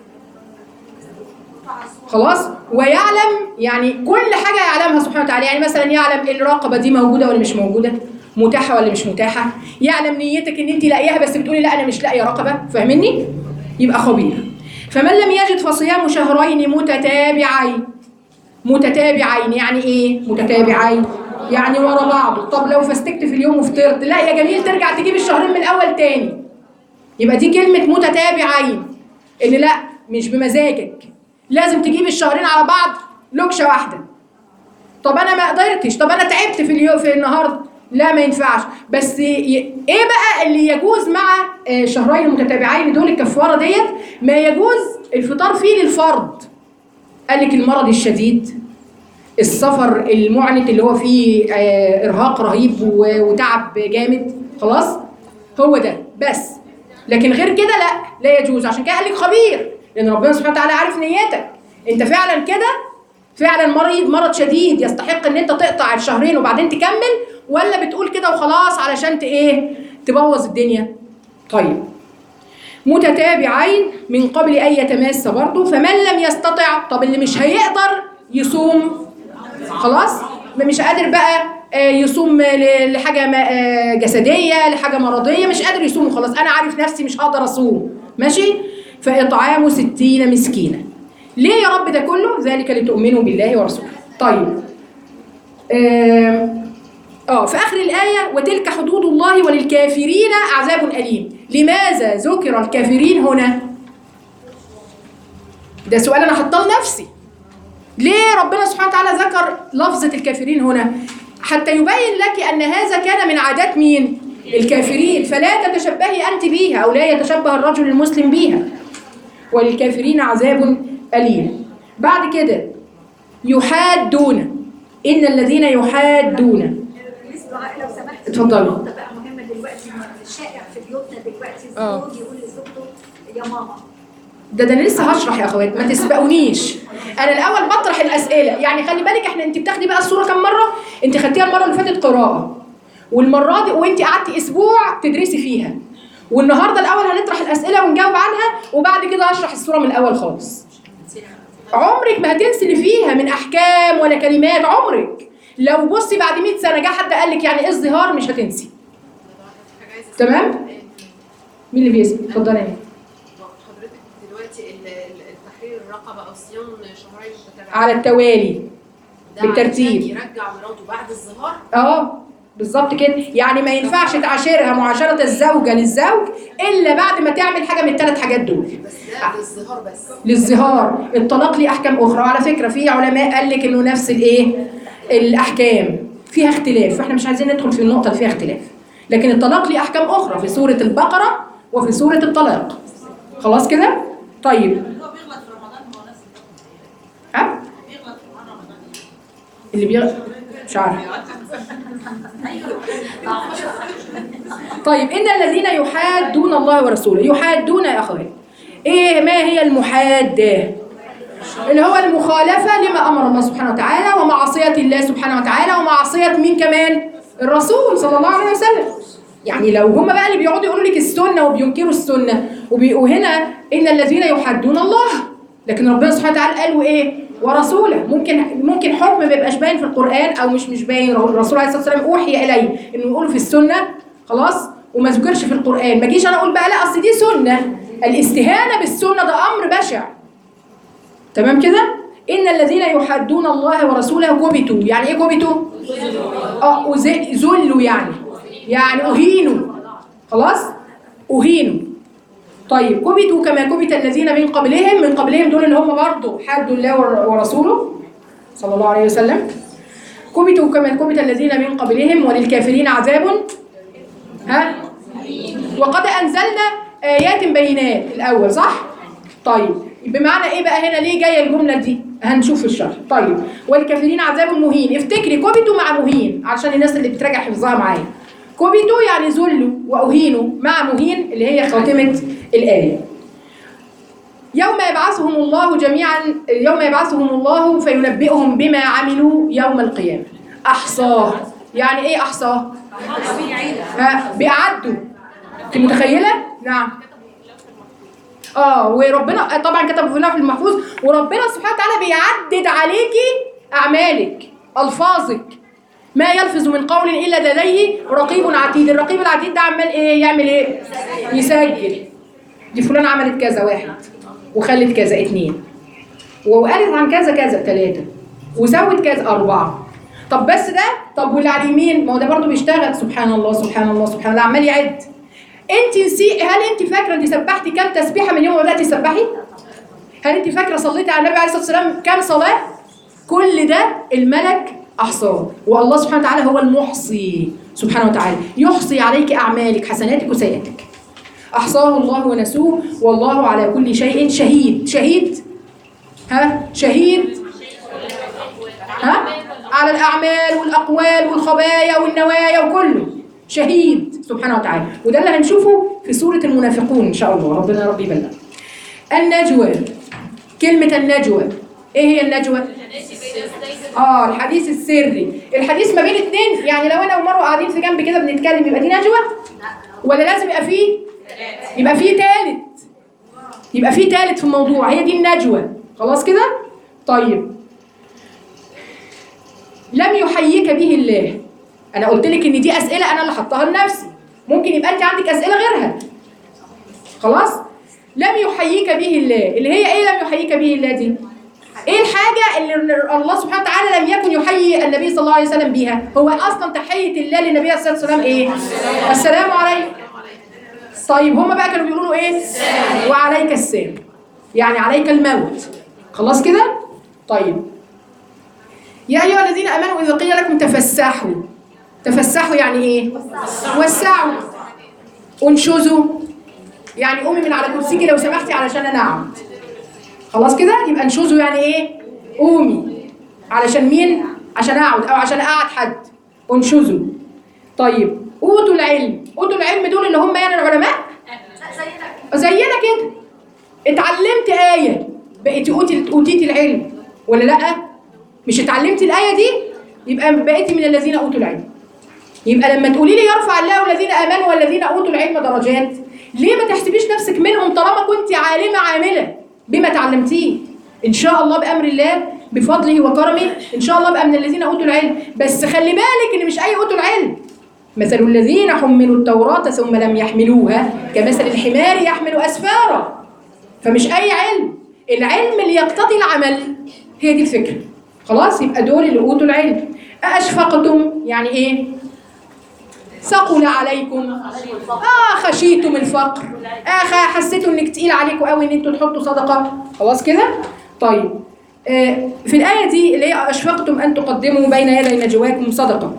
خلاص ويعلم يعني كل حاجه يعلمها سبحانه وتعالى يعني مثلا يعلم الرقبه دي موجوده ولا مش موجوده متاحه ولا مش متاحه يعلم نيتك ان انت لاقيها بس بتقولي لا انا مش لاقيه رقبه فاهمني يبقى خبير فمن لم يجد فصيام شهرين متتابعين متتابعين يعني ايه متتابعين يعني ورا بعض طب لو فستكت في اليوم وفطرت لا يا جميل ترجع تجيب الشهرين من الاول تاني يبقى دي كلمه متتابعين ان لا مش بمزاجك لازم تجيب الشهرين على بعض لوكشه واحده طب انا ما قدرتش طب انا تعبت في اليوم في النهارده لا ما ينفعش بس ي... ايه بقى اللي يجوز مع آه، شهرين متتابعين دول الكفاره ديت ما يجوز الفطار فيه للفرض قال لك المرض الشديد السفر المعنت اللي هو فيه آه، ارهاق رهيب و- وتعب جامد خلاص هو ده بس لكن غير كده لا لا يجوز عشان كده قال لك خبير لان ربنا سبحانه وتعالى عارف نيتك انت فعلا كده فعلا مريض مرض شديد يستحق ان انت تقطع الشهرين وبعدين تكمل ولا بتقول كده وخلاص علشان ت ايه تبوظ الدنيا طيب متتابعين من قبل ان يتماس برضه فمن لم يستطع طب اللي مش هيقدر يصوم خلاص ما مش قادر بقى آه، يصوم ل- لحاجه ما- آه، جسديه لحاجه مرضيه مش قادر يصوم خلاص انا عارف نفسي مش هقدر اصوم ماشي فاطعام ستين مسكينا ليه يا رب ده كله ذلك لتؤمنوا بالله ورسوله طيب آم، اه في اخر الايه وتلك حدود الله وللكافرين عذاب اليم لماذا ذكر الكافرين هنا ده سؤال انا حاطاه لنفسي ليه ربنا سبحانه وتعالى ذكر لفظة الكافرين هنا حتى يبين لك أن هذا كان من عادات مين الكافرين فلا تتشبهي أنت بيها أو لا يتشبه الرجل المسلم بيها وللكافرين عذاب أليم بعد كده يحادون إن الذين يحادون ميس دعاء لو سمحت اتفضلي. نقطة بقى مهمة دلوقتي الشائع في بيوتنا دلوقتي آه. الزوج يقول لزوجته يا ماما ده ده انا لسه هشرح يا اخوات ما تسبقونيش انا الاول بطرح الاسئله يعني خلي بالك احنا انت بتاخدي بقى الصوره كم مره انت خدتيها المره اللي فاتت قراءه والمره دي وانت قعدتي اسبوع تدرسي فيها والنهارده الاول هنطرح الاسئله ونجاوب عنها وبعد كده هشرح الصوره من الاول خالص عمرك ما هتنسي اللي فيها من احكام ولا كلمات عمرك لو بصي بعد 100 سنه جه حد قال لك يعني ايه الظهار مش هتنسي تمام مين اللي بيسال اتفضلي يا مين. حضرتك دلوقتي ال- ال- التحرير الرقبه او صيام شهرين متتابعين على التوالي ده بالترتيب. علشان يرجع مراته بعد الظهار اه بالظبط كده يعني ما ينفعش تعاشرها معاشرة الزوجة للزوج إلا بعد ما تعمل حاجة من الثلاث حاجات دول بس ده للظهار بس للظهار الطلاق ليه أحكام أخرى وعلى فكرة في علماء قال لك إنه نفس الإيه الأحكام فيها اختلاف فإحنا مش عايزين ندخل في النقطة اللي فيها اختلاف لكن الطلاق ليه أحكام أخرى في سورة البقرة وفي سورة الطلاق خلاص كده طيب هو بيغلط في رمضان هو نفس الوقت. ها بيغلط في رمضان اللي بيغ... مش عارف طيب ان الذين يحادون الله ورسوله يحادون يا اخوات ايه ما هي المحاده اللي هو المخالفه لما امر الله سبحانه وتعالى ومعصيه الله سبحانه وتعالى ومعصيه مين كمان الرسول صلى الله عليه وسلم يعني لو هم بقى اللي بيقعدوا يقولوا لك السنه وبينكروا السنه وبي- وهنا ان الذين يحادون الله لكن ربنا سبحانه وتعالى قال وايه ورسوله ممكن ممكن حكم ما يبقاش باين في القران او مش مش باين الرسول عليه الصلاه والسلام اوحي اليه انه يقوله في السنه خلاص وما ذكرش في القران ما اجيش انا اقول بقى لا اصل دي سنه الاستهانه بالسنه ده امر بشع تمام كده ان الذين يحادون الله ورسوله كبتوا يعني ايه كبتوا اه أز- ذلوا يعني يعني اهينوا خلاص اهينوا طيب كبتوا كما كبت الذين من قبلهم من قبلهم دول اللي هم برضه حادوا الله ور- ورسوله صلى الله عليه وسلم كبتوا كما كبت الذين من قبلهم وللكافرين عذاب ها وقد انزلنا ايات بينات الاول صح طيب بمعنى ايه بقى هنا ليه جايه الجمله دي هنشوف في الشرح طيب والكافرين عذاب مهين افتكري كبتوا مع مهين عشان الناس اللي بتراجع حفظها معايا كبتوا يعني ذلوا واهينوا مع مهين اللي هي خاتمه الايه يوم يبعثهم الله جميعا يوم يبعثهم الله فينبئهم بما عملوا يوم القيامه احصاه يعني ايه احصاه ها بيعدوا انت متخيله نعم اه وربنا طبعا كتب في اللوح المحفوظ وربنا سبحانه وتعالى بيعدد عليكي اعمالك الفاظك ما يلفظ من قول الا لديه رقيب عتيد الرقيب العتيد ده عمال ايه يعمل ايه يسجل دي فلانه عملت كذا واحد وخلت كذا اتنين وقالت عن كذا كذا ثلاثه وسوت كذا اربعه طب بس ده طب واللي على اليمين ما هو ده برضه بيشتغل سبحان الله سبحان الله سبحان الله عمال يعد انت نسي هل انت فاكره انت سبحتي كام تسبيحه من يوم ما بداتي تسبحي هل انت فاكره صليتي على النبي عليه الصلاه والسلام كام صلاه كل ده الملك احصاه والله سبحانه وتعالى هو المحصي سبحانه وتعالى يحصي عليك اعمالك حسناتك وسيئاتك احصاه الله ونسوه والله على كل شيء شهيد شهيد ها شهيد ها على الاعمال والاقوال والخبايا والنوايا وكله شهيد سبحانه وتعالى وده اللي هنشوفه في سوره المنافقون ان شاء الله ربنا يا رب يبلغ النجوى كلمه النجوى ايه هي النجوى اه الحديث السري الحديث ما بين اتنين يعني لو انا ومروه قاعدين في جنب كده بنتكلم يبقى دي نجوى ولا لازم يبقى فيه يبقى فيه تالت يبقى فيه تالت في الموضوع هي دي النجوى خلاص كده طيب لم يحييك به الله انا قلت لك ان دي اسئله انا اللي حطاها لنفسي ممكن يبقى انت عندك اسئله غيرها خلاص لم يحييك به الله اللي هي ايه لم يحييك به الله دي ايه الحاجه اللي الله سبحانه وتعالى لم يكن يحيي النبي صلى الله عليه وسلم بيها هو اصلا تحيه الله للنبي عليه الصلاه والسلام ايه السلام عليكم طيب هما بقى كانوا بيقولوا ايه وعليك السلام يعني عليك الموت خلاص كده طيب يا ايها الذين امنوا اذا قيل لكم تفسحوا تفسحوا يعني ايه وسعوا انشزوا يعني قومي من على كرسيكي لو سمحتي علشان انا اقعد خلاص كده يبقى انشزوا يعني ايه قومي علشان مين عشان اقعد او عشان اقعد حد انشزوا طيب اوتوا العلم اوتوا العلم دول اللي هم يعني العلماء زينا كده اتعلمت آية بقيتي أوتي أوتيتي العلم ولا لأ؟ مش اتعلمتي الآية دي يبقى بقيتي من الذين أوتوا العلم يبقى لما تقولي لي يرفع الله الذين آمنوا والذين أوتوا العلم درجات ليه ما تحسبيش نفسك منهم طالما كنت عالمة عاملة بما تعلمتيه إن شاء الله بأمر الله بفضله وكرمه إن شاء الله بقى من الذين أوتوا العلم بس خلي بالك إن مش أي أوتوا العلم مثل الذين حملوا التوراة ثم لم يحملوها كمثل الحمار يحمل أسفارا فمش أي علم العلم اللي يقتضي العمل هي دي الفكرة خلاص يبقى دول اللي أوتوا العلم أأشفقتم يعني إيه ثقل عليكم آه خشيتم الفقر آه خ- حسيتوا إنك تقيل عليكم قوي إن أنتوا تحطوا صدقة خلاص كده طيب آه في الآية دي اللي هي أشفقتم أن تقدموا بين يدي نجواكم صدقة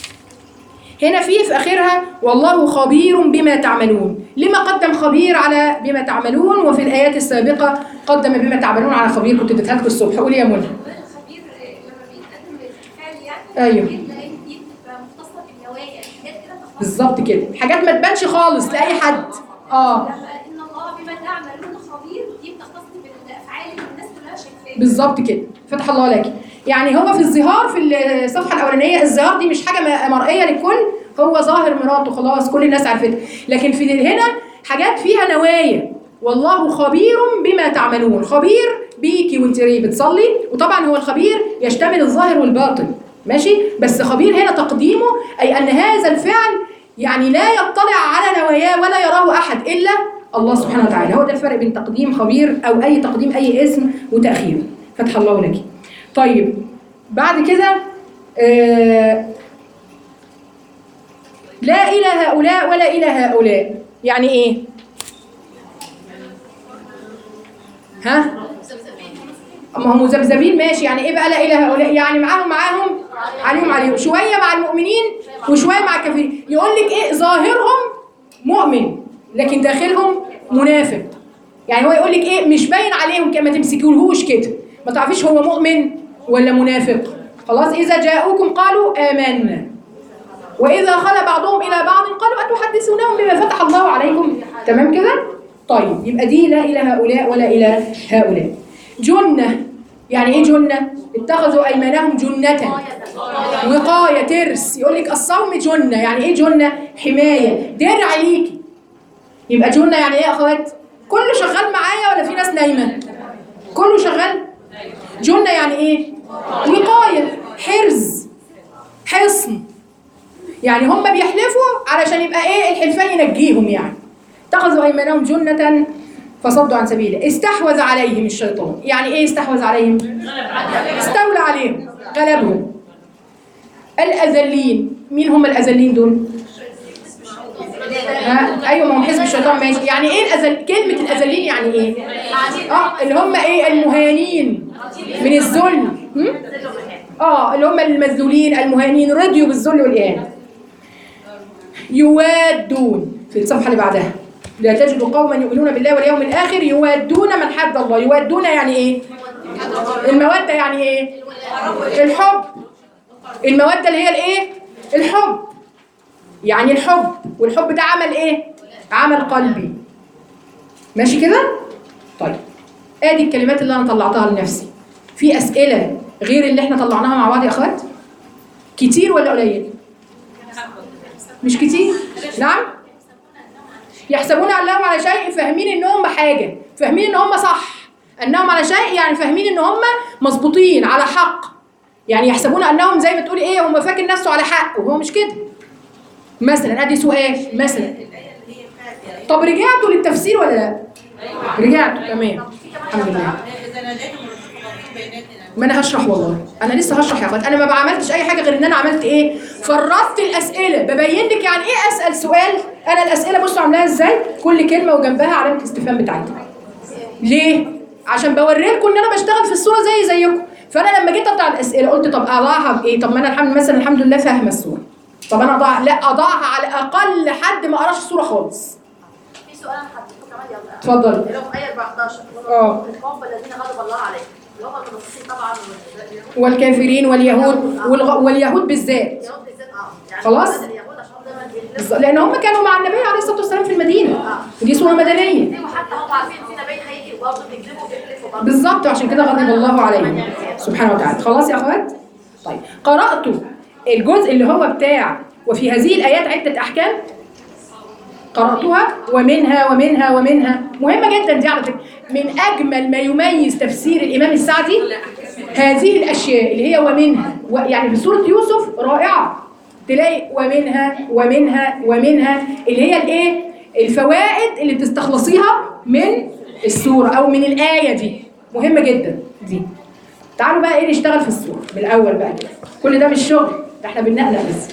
هنا في في اخرها والله خبير بما تعملون لما قدم خبير على بما تعملون وفي الايات السابقه قدم بما تعملون على خبير كنت اديتها لكم الصبح قولي يا منى الخبير لما بيتقدم بالفعل يعني أيوه. بيبقى دي بتبقى مختصه بالنوايا حاجات كده تخصص بالظبط كده حاجات ما تبانش خالص لاي حد اه لما ان الله بما تعملون خبير دي بتختص بالافعال اللي الناس كلها شايفاها بالظبط كده فتح الله لك يعني هو في الظهار في الصفحه الاولانيه الظهار دي مش حاجه م- مرئيه للكل هو ظاهر مراته خلاص كل الناس عرفتها لكن في هنا حاجات فيها نوايا والله خبير بما تعملون خبير بيكي وانت بتصلي وطبعا هو الخبير يشتمل الظاهر والباطن ماشي بس خبير هنا تقديمه اي ان هذا الفعل يعني لا يطلع على نواياه ولا يراه احد الا الله سبحانه وتعالى هو ده الفرق بين تقديم خبير او اي تقديم اي اسم وتاخير فتح الله لك طيب بعد كده آه لا إلى هؤلاء ولا إلى هؤلاء يعني إيه؟ ها؟ ما هم مذبذبين ماشي يعني ايه بقى لا اله هؤلاء يعني معاهم معاهم عليهم عليهم شويه مع المؤمنين وشويه مع الكافرين يقول لك ايه ظاهرهم مؤمن لكن داخلهم منافق يعني هو يقول لك ايه مش باين عليهم كده ما تمسكولهوش كده ما تعرفيش هو مؤمن ولا منافق خلاص اذا جاءوكم قالوا امنا واذا خلى بعضهم الى بعض قالوا اتحدثونهم بما فتح الله عليكم تمام كده طيب يبقى دي لا الى هؤلاء ولا الى هؤلاء جنه يعني ايه جنه اتخذوا ايمانهم جنه وقايه ترس يقول لك الصوم جنه يعني ايه جنه حمايه درع ليكي يبقى جنه يعني ايه يا اخوات كله شغال معايا ولا في ناس نايمه كله شغال جنه يعني ايه وقايه حرز حصن يعني هم بيحلفوا علشان يبقى ايه الحلفان ينجيهم يعني اتخذوا ايمانهم جنة فصدوا عن سبيله استحوذ عليهم الشيطان يعني ايه استحوذ عليهم استولى عليهم غلبهم الاذلين مين هم الاذلين دول ها ايوه ما هم حزب الشيطان ماشي يعني ايه الأذل كلمه الاذلين يعني ايه اه اللي هم ايه المهانين من الذل هم؟ اه اللي هم المذلولين المهانين رضيوا بالذل والاهانه يوادون في الصفحه اللي بعدها لا تجد قوما يؤمنون بالله واليوم الاخر يوادون من حد الله يوادون يعني ايه الموده يعني ايه الحب الموده اللي هي الايه الحب يعني الحب والحب ده عمل ايه عمل قلبي ماشي كده طيب ادي الكلمات اللي انا طلعتها لنفسي في اسئله غير اللي احنا طلعناها مع بعض يا اخوات كتير ولا قليل مش كتير نعم يحسبون انهم على شيء فاهمين انهم حاجه فاهمين ان هم صح انهم على شيء يعني فاهمين ان هم مظبوطين على حق يعني يحسبون انهم زي ما تقولي ايه هم فاكر نفسه على حق وهو مش كده مثلا ادي سؤال مثلا طب رجعتوا للتفسير ولا لا رجعتوا تمام الحمد لله اذا ناديتم المتفرقين بين ما انا هشرح والله انا لسه هشرح يا اخوات انا ما عملتش اي حاجه غير ان انا عملت ايه فرطت الاسئله ببين لك يعني ايه اسال سؤال انا الاسئله بصوا عاملاها ازاي كل كلمه وجنبها علامه الاستفهام بتاعتها ليه عشان بوري لكم ان انا بشتغل في الصوره زي زيكم فانا لما جيت اقطع الاسئله قلت طب اضعها بايه طب ما انا الحمد مثلا الحمد لله فاهمه الصوره طب انا اضعها لا اضعها على اقل حد ما قراش الصوره خالص في سؤال انا حطيته كمان يلا اتفضل اللي هو في ايه 14 اه. القوم الذين غضب الله عليهم اللي هم المنصفين طبعا واليهود والكافرين واليهود والغ... واليهود بالذات اليهود بالذات اه يعني خلاص. بالذات اليهود عشان هم دايما بيغلبوا بالظبط، لان هم كانوا مع النبي عليه الصلاه والسلام في المدينه ودي صوره مدنيه وحتى هم عارفين في نبي هيجي وبرضه بيكذبوا وبيحلفوا برضه بالظبط عشان كده غضب الله عليهم سبحانه وتعالى خلاص يا اخوات طيب قرات الجزء اللي هو بتاع وفي هذه الايات عده احكام قراتها ومنها ومنها ومنها مهمه جدا دي على فكره من اجمل ما يميز تفسير الامام السعدي هذه الاشياء اللي هي ومنها و- يعني في سوره يوسف رائعه تلاقي ومنها ومنها ومنها اللي هي الايه الفوائد اللي بتستخلصيها من السوره او من الايه دي مهمه جدا دي تعالوا بقى ايه نشتغل في السوره من الاول بقى كده كل ده مش شغل ده احنا بننقنق بس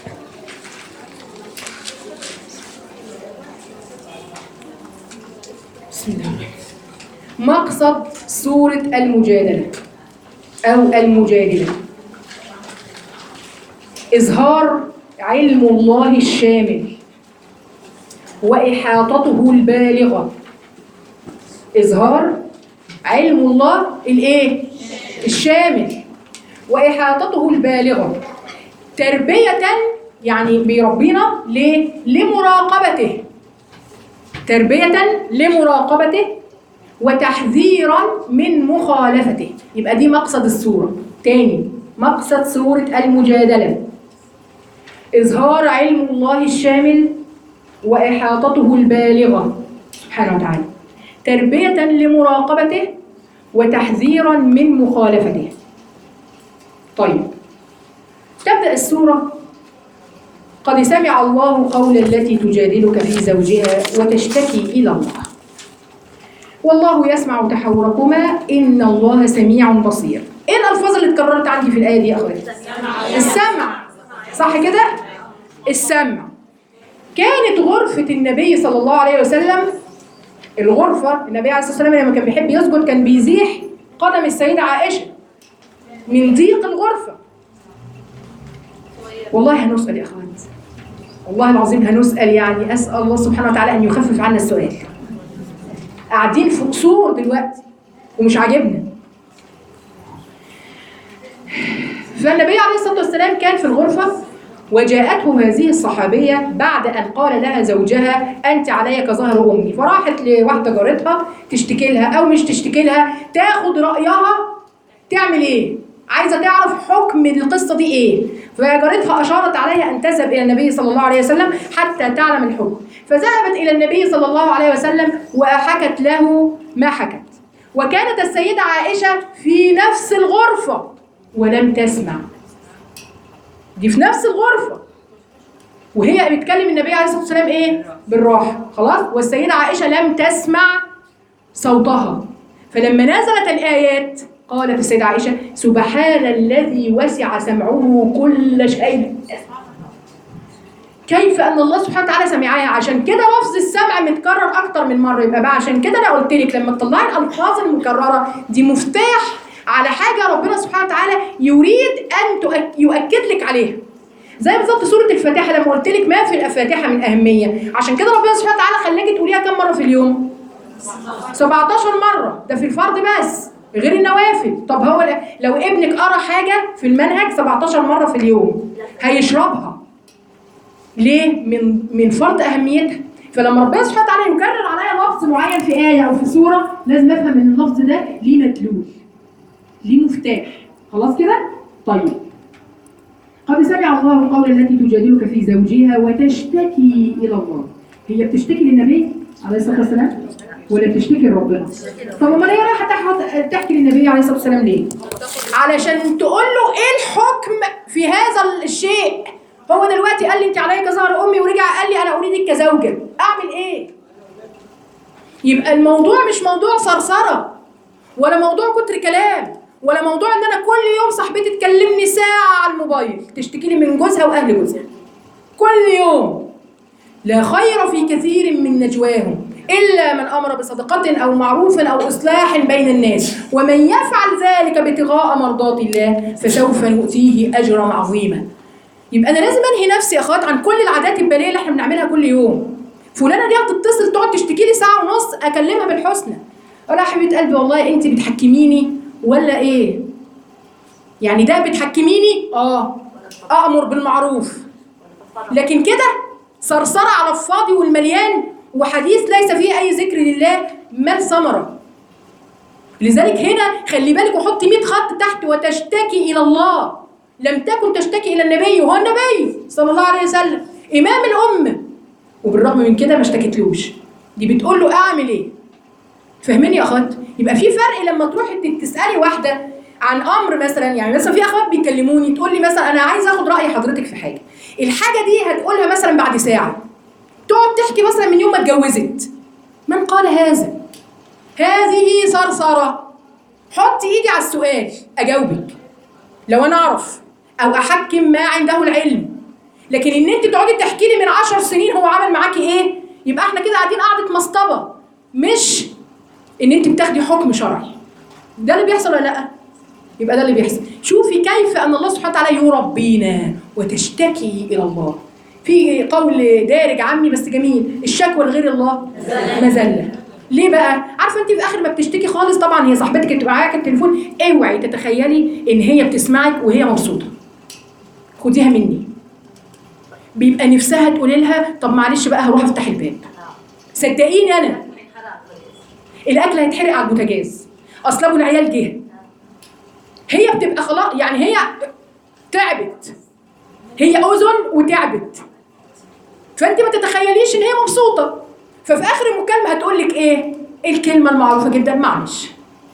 بسم الله الرحمن الرحيم. مقصد سورة المجادلة أو المجادلة إظهار علم الله الشامل وإحاطته البالغة إظهار علم الله الإيه؟ الشامل وإحاطته البالغة تربية يعني بيربينا ليه؟ لمراقبته تربية لمراقبته وتحذيرا من مخالفته يبقى دي مقصد السورة تاني مقصد سورة المجادلة إظهار علم الله الشامل وإحاطته البالغة سبحانه وتعالى تربية لمراقبته وتحذيرا من مخالفته طيب تبدأ السورة قد سمع الله قول التي تجادلك في زوجها وتشتكي إلى الله والله يسمع تحوركما إن الله سميع بصير إيه الألفاظ اللي اتكررت عندي في الآية دي يا أخواتي؟ السمع صح كده؟ السمع كانت غرفة النبي صلى الله عليه وسلم الغرفة النبي عليه الصلاة والسلام لما كان بيحب يسجد كان بيزيح قدم السيدة عائشة من ضيق الغرفة والله هنسأل يا أخوات والله العظيم هنسأل يعني أسأل الله سبحانه وتعالى أن يخفف عنا السؤال قاعدين في قصور دلوقتي ومش عاجبنا فالنبي عليه الصلاة والسلام كان في الغرفة وجاءته هذه الصحابية بعد أن قال لها زوجها أنت علي كظهر أمي فراحت لواحدة جارتها تشتكي لها أو مش تشتكي لها تاخد رأيها تعمل إيه؟ عايزة تعرف حكم القصة دي إيه؟ فجارتها أشارت عليها أن تذهب إلى النبي صلى الله عليه وسلم حتى تعلم الحكم فذهبت إلى النبي صلى الله عليه وسلم وحكت له ما حكت وكانت السيدة عائشة في نفس الغرفة ولم تسمع دي في نفس الغرفة وهي بتكلم النبي عليه الصلاة والسلام إيه؟ بالراحة خلاص والسيدة عائشة لم تسمع صوتها فلما نزلت الآيات قالت السيدة عائشة سبحان الذي وسع سمعه كل شيء كيف ان الله سبحانه وتعالى سمعها عشان كده لفظ السمع متكرر اكتر من مره يبقى بقى عشان كده انا قلت لك لما تطلعي الالفاظ المكرره دي مفتاح على حاجه ربنا سبحانه وتعالى يريد ان تؤك- يؤكد لك عليها زي بالظبط سوره الفاتحه لما قلت لك ما في الفاتحه من اهميه عشان كده ربنا سبحانه وتعالى خلاكي تقوليها كم مره في اليوم 17 مره ده في الفرض بس غير النوافل طب هو لو ابنك قرا حاجه في المنهج 17 مره في اليوم هيشربها ليه؟ من من فرط اهميتها فلما ربنا سبحانه وتعالى يكرر عليا لفظ معين في ايه او في سوره لازم افهم ان اللفظ ده ليه مدلول ليه مفتاح خلاص كده؟ طيب قد سمع الله قول التي تجادلك في زوجها وتشتكي الى الله هي بتشتكي للنبي عليه الصلاه والسلام ولا بتشتكي لربنا؟ طب امال هي رايحه تح- تحكي للنبي عليه الصلاه والسلام ليه؟ علشان تقول له ايه الحكم في هذا الشيء هو دلوقتي قال لي انت عليا كظهر امي ورجع قال لي انا اريدك كزوجه اعمل ايه يبقى الموضوع مش موضوع صرصره ولا موضوع كتر كلام ولا موضوع ان انا كل يوم صاحبتي تكلمني ساعه على الموبايل تشتكي لي من جوزها واهل جوزها كل يوم لا خير في كثير من نجواهم إلا من أمر بصدقة أو معروف أو إصلاح بين الناس ومن يفعل ذلك ابتغاء مرضات الله فسوف نؤتيه أجرا عظيما يبقى أنا لازم أنهي نفسي يا أخوات عن كل العادات البالية اللي إحنا بنعملها كل يوم فلانة دي هتتصل تقعد تشتكي لي ساعة ونص أكلمها بالحسنى أقول لها يا حبيبة قلبي والله أنت بتحكميني ولا إيه؟ يعني ده بتحكميني؟ آه أأمر بالمعروف لكن كده صرصرة على الفاضي والمليان وحديث ليس فيه أي ذكر لله ما الثمرة لذلك هنا خلي بالك وحط 100 خط تحت وتشتكي إلى الله لم تكن تشتكي إلى النبي وهو النبي صلى الله عليه وسلم إمام الأمة وبالرغم من كده ما اشتكتلوش دي بتقول له أعمل إيه فاهميني يا أخوات يبقى في فرق لما تروحي ت- تسألي واحدة عن أمر مثلا يعني مثلا في أخوات بيكلموني تقول لي مثلا أنا عايزة آخد رأي حضرتك في حاجة الحاجة دي هتقولها مثلا بعد ساعة تقعد تحكي مثلا من يوم ما اتجوزت من قال هذا هذه صرصرة حط ايدي على السؤال اجاوبك لو انا اعرف او احكم ما عنده العلم لكن ان انت تقعدي تحكي لي من عشر سنين هو عمل معاكي ايه يبقى احنا كده قاعدين قعده مسطبه مش ان انت بتاخدي حكم شرعي ده اللي بيحصل ولا لا يبقى ده اللي بيحصل شوفي كيف ان الله سبحانه وتعالى يربينا وتشتكي الى الله في قول دارج عامي بس جميل الشكوى لغير الله مذله ليه بقى عارفه انت في اخر ما بتشتكي خالص طبعا هي صاحبتك اللي بتبقى معاك التليفون اوعي تتخيلي ان هي بتسمعك وهي مبسوطه خديها مني بيبقى نفسها تقولي لها طب معلش بقى هروح افتح الباب صدقيني انا الاكل هيتحرق على البوتاجاز اصل ابو العيال جه هي بتبقى خلاص يعني هي تعبت هي اذن وتعبت فانت ما تتخيليش ان هي مبسوطه ففي اخر المكالمه هتقول لك ايه الكلمه المعروفه جدا معلش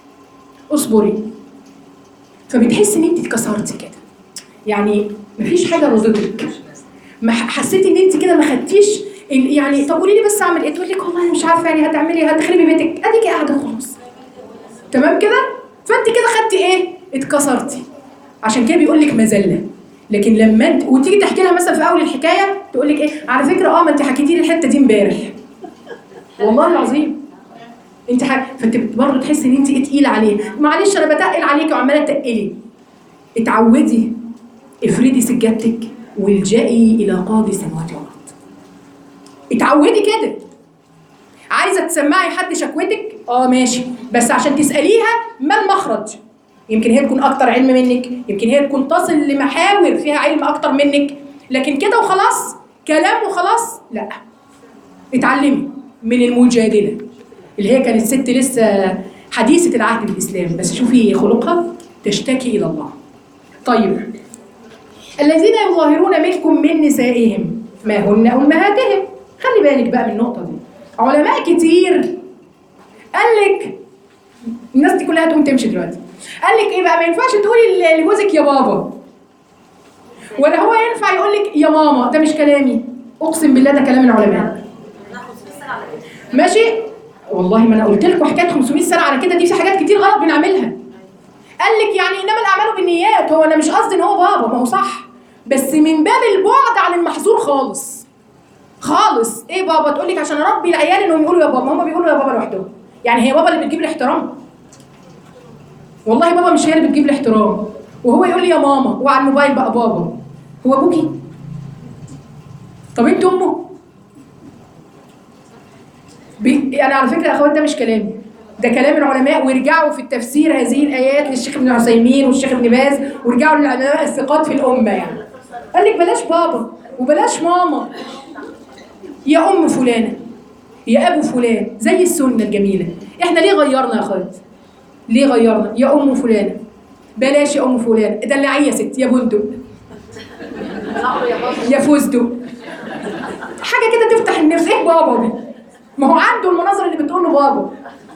اصبري فبتحسي ان انت اتكسرتي كده يعني مفيش حاجه رضتك ما ح- حسيتي ان انت كده ما خدتيش ال- يعني طب قولي لي بس اعمل ايه تقول لك والله أنا مش عارفه يعني هتعملي هتخربي بيتك اديكي قاعده خلاص تمام كده فانت كده خدتي ايه اتكسرتي عشان كده بيقول لك مذله لكن لما انت وتيجي تحكي لها مثلا في اول الحكايه تقول لك ايه على فكره اه ما انت حكيتي لي الحته دي امبارح والله العظيم انت ح... فانت برضه تحسي ان انت ايه تقيله عليه معلش انا بتقل عليكي وعماله تقلي اتعودي افردي سجادتك والجئي الى قاضي السماوات والارض اتعودي كده عايزه تسمعي حد شكوتك اه ماشي بس عشان تساليها ما المخرج يمكن هي تكون اكتر علم منك يمكن هي تكون تصل لمحاور فيها علم اكتر منك لكن كده وخلاص كلام وخلاص لا اتعلمي من المجادله اللي هي كانت ست لسه حديثه العهد بالاسلام بس شوفي خلقها تشتكي الى الله طيب الذين يظاهرون منكم من نسائهم ما هن امهاتهم خلي بالك بقى من النقطه دي علماء كتير قال لك الناس دي كلها تقوم تمشي دلوقتي قال لك ايه بقى ما ينفعش تقولي لجوزك يا بابا ولا هو ينفع يقول لك يا ماما ده مش كلامي اقسم بالله ده كلام العلماء ماشي والله ما انا قلت لكم حكايه 500 سنه على كده دي في حاجات كتير غلط بنعملها قال لك يعني انما الاعمال بالنيات هو انا مش قصدي ان هو بابا ما هو صح بس من باب البعد عن المحظور خالص خالص ايه بابا تقول لك عشان اربي العيال انهم يقولوا يا بابا هم بيقولوا يا بابا لوحدهم يعني هي بابا اللي بتجيب الاحترام والله بابا مش هي اللي بتجيب الاحترام وهو يقول لي يا ماما وعلى الموبايل بقى بابا هو ابوكي طب انت امه بي... انا على فكره يا اخوات ده مش كلامي ده كلام العلماء وارجعوا في التفسير هذه الايات للشيخ ابن عثيمين والشيخ ابن باز وارجعوا للعلماء الثقات في الامه يعني قال لك بلاش بابا وبلاش ماما يا ام فلانه يا ابو فلان زي السنه الجميله احنا ليه غيرنا يا اخوات ليه غيرنا يا ام فلانه بلاش يا ام فلان دلعيه يا ست يا بندق يا فستق حاجه كده تفتح النفس ايه بابا دي ما هو عنده المناظر اللي بتقول له بابا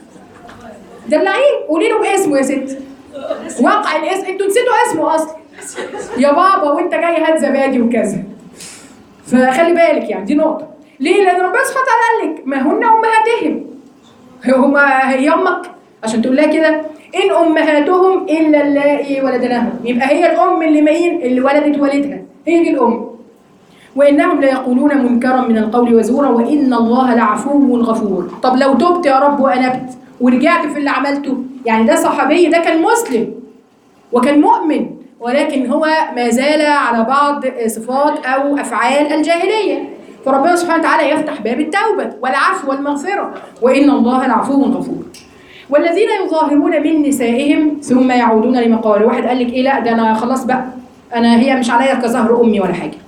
دلعيه قولي له باسمه يا ست وقع الاسم انتوا نسيتوا اسمه اصلا يا بابا وانت جاي هات زبادي وكذا فخلي بالك يعني دي نقطه ليه لان ربنا سبحانه وتعالى قال لك ما هن امهاتهم هما هي امك عشان تقول لها كده إن أمهاتهم إلا اللائي ولدنهم يبقى هي الأم اللي مين اللي ولدت والدها هي دي الأم وإنهم ليقولون منكرا من القول وزورا وإن الله لعفو غفور طب لو تبت يا رب وأنبت ورجعت في اللي عملته يعني ده صحابي ده كان مسلم وكان مؤمن ولكن هو ما زال على بعض صفات أو أفعال الجاهلية فربنا سبحانه وتعالى يفتح باب التوبة والعفو والمغفرة وإن الله لعفو غفور والذين يظاهرون من نسائهم ثم يعودون لما قالوا واحد قال لك ايه لا ده انا خلاص بقى انا هي مش عليا كظهر امي ولا حاجه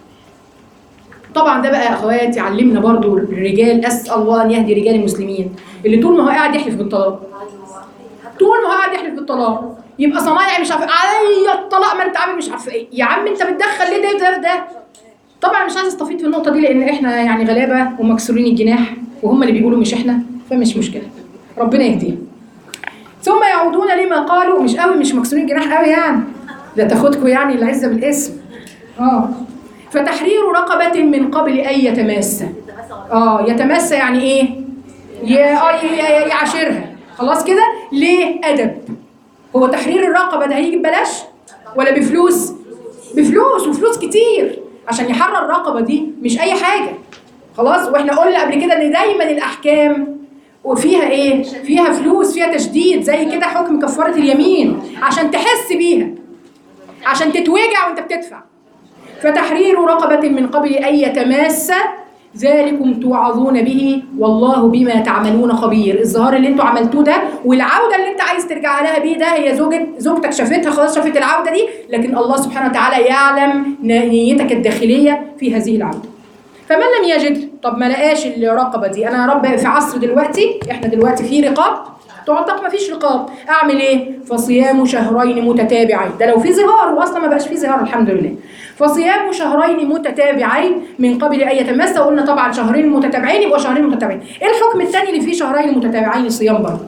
طبعا ده بقى يا اخواتي علمنا برضو الرجال اسال الله ان يهدي رجال المسلمين اللي طول ما هو قاعد يحلف بالطلاق طول ما هو قاعد يحلف بالطلاق يبقى صنايعي مش عارف عليا الطلاق ما انت عامل مش عارفه ايه يا عم انت بتدخل ليه ده ده ده طبعا مش عايز استفيد في النقطه دي لان احنا يعني غلابه ومكسورين الجناح وهم اللي بيقولوا مش احنا فمش مشكله ربنا يهديهم ثم يعودون لما قالوا مش قوي مش مكسورين الجناح قوي يعني ده تاخدكم يعني العزه بالاسم اه فتحرير رقبة من قبل أن يتماس اه يتماس يعني ايه؟ ي- آه، ي- ي- يعاشرها خلاص كده؟ ليه؟ أدب هو تحرير الرقبة ده هيجي ببلاش ولا بفلوس؟ بفلوس وفلوس كتير عشان يحرر الرقبة دي مش أي حاجة خلاص واحنا قلنا قبل كده ان دايما الاحكام وفيها ايه فيها فلوس فيها تشديد زي كده حكم كفاره اليمين عشان تحس بيها عشان تتوجع وانت بتدفع فتحرير رقبة من قبل أن يتماس ذلكم توعظون به والله بما تعملون خبير الظهار اللي انتوا عملتوه ده والعودة اللي انت عايز ترجع لها بيه ده هي زوجة زوجتك شافتها خلاص شافت العودة دي لكن الله سبحانه وتعالى يعلم نيتك الداخلية في هذه العودة فمن لم يجد طب ما لقاش الرقبة دي انا يا رب في عصر دلوقتي احنا دلوقتي في رقاب تعتق ما فيش رقاب اعمل ايه فصيام شهرين متتابعين ده لو في ظهار واصلا ما بقاش في ظهار الحمد لله فصيام شهرين متتابعين من قبل ان يتمس قلنا طبعا شهرين متتابعين يبقى شهرين متتابعين ايه الحكم الثاني اللي فيه شهرين متتابعين صيام برضه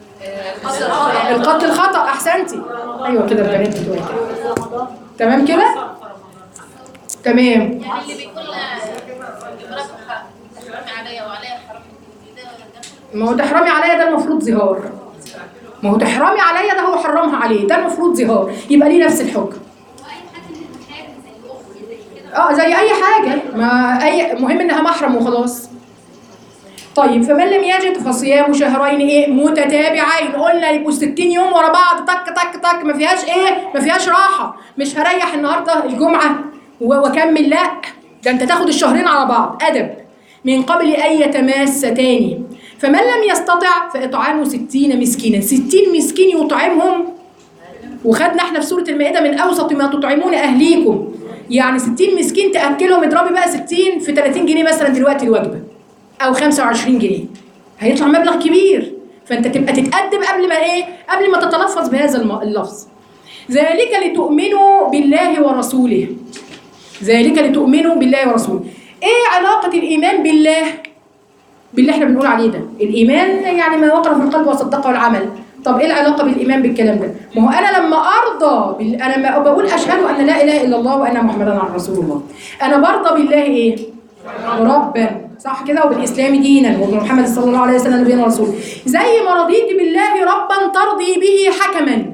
القتل خطا احسنتي ايوه كده البنات بتوعي كده تمام كده تمام يعني اللي بيقول امرأة تحرمي عليا وعليا حرام انت ده ده ما هو تحرمي عليا ده المفروض ظهار ما هو تحرمي عليا ده هو حرمها عليه ده المفروض ظهار يبقى ليه نفس الحكم واي حد من الحاجة زي الاخت زي كده اه زي اي حاجه ما اي مهم انها محرم وخلاص طيب فمن لم يجد فصيام شهرين ايه متتابعين قلنا يبقوا 60 يوم ورا بعض تك تك تك ما فيهاش ايه ما فيهاش راحه مش هريح النهارده الجمعه و- واكمل لا ده انت تاخد الشهرين على بعض ادب من قبل ان يتماس تاني فمن لم يستطع فاطعام ستين مسكينا ستين مسكين يطعمهم وخدنا احنا في سوره المائده من اوسط ما تطعمون اهليكم يعني 60 مسكين تاكلهم اضربي بقى 60 في 30 جنيه مثلا دلوقتي الوجبه او 25 جنيه هيطلع مبلغ كبير فانت تبقى تتادب قبل ما ايه قبل ما تتلفظ بهذا الم- اللفظ ذلك لتؤمنوا بالله ورسوله ذلك لتؤمنوا بالله ورسوله ايه علاقه الايمان بالله باللي احنا بنقول عليه ده الايمان يعني ما وقر في القلب وصدقه العمل طب ايه العلاقه بالايمان بالكلام ده ما هو انا لما ارضى بال... انا لما بقول اشهد ان لا اله الا الله وان محمدا رسول الله انا برضى بالله ايه ربا صح كده وبالاسلام دينا وبمحمد صلى الله عليه وسلم نبينا ورسوله زي ما رضيت بالله ربا ترضي به حكما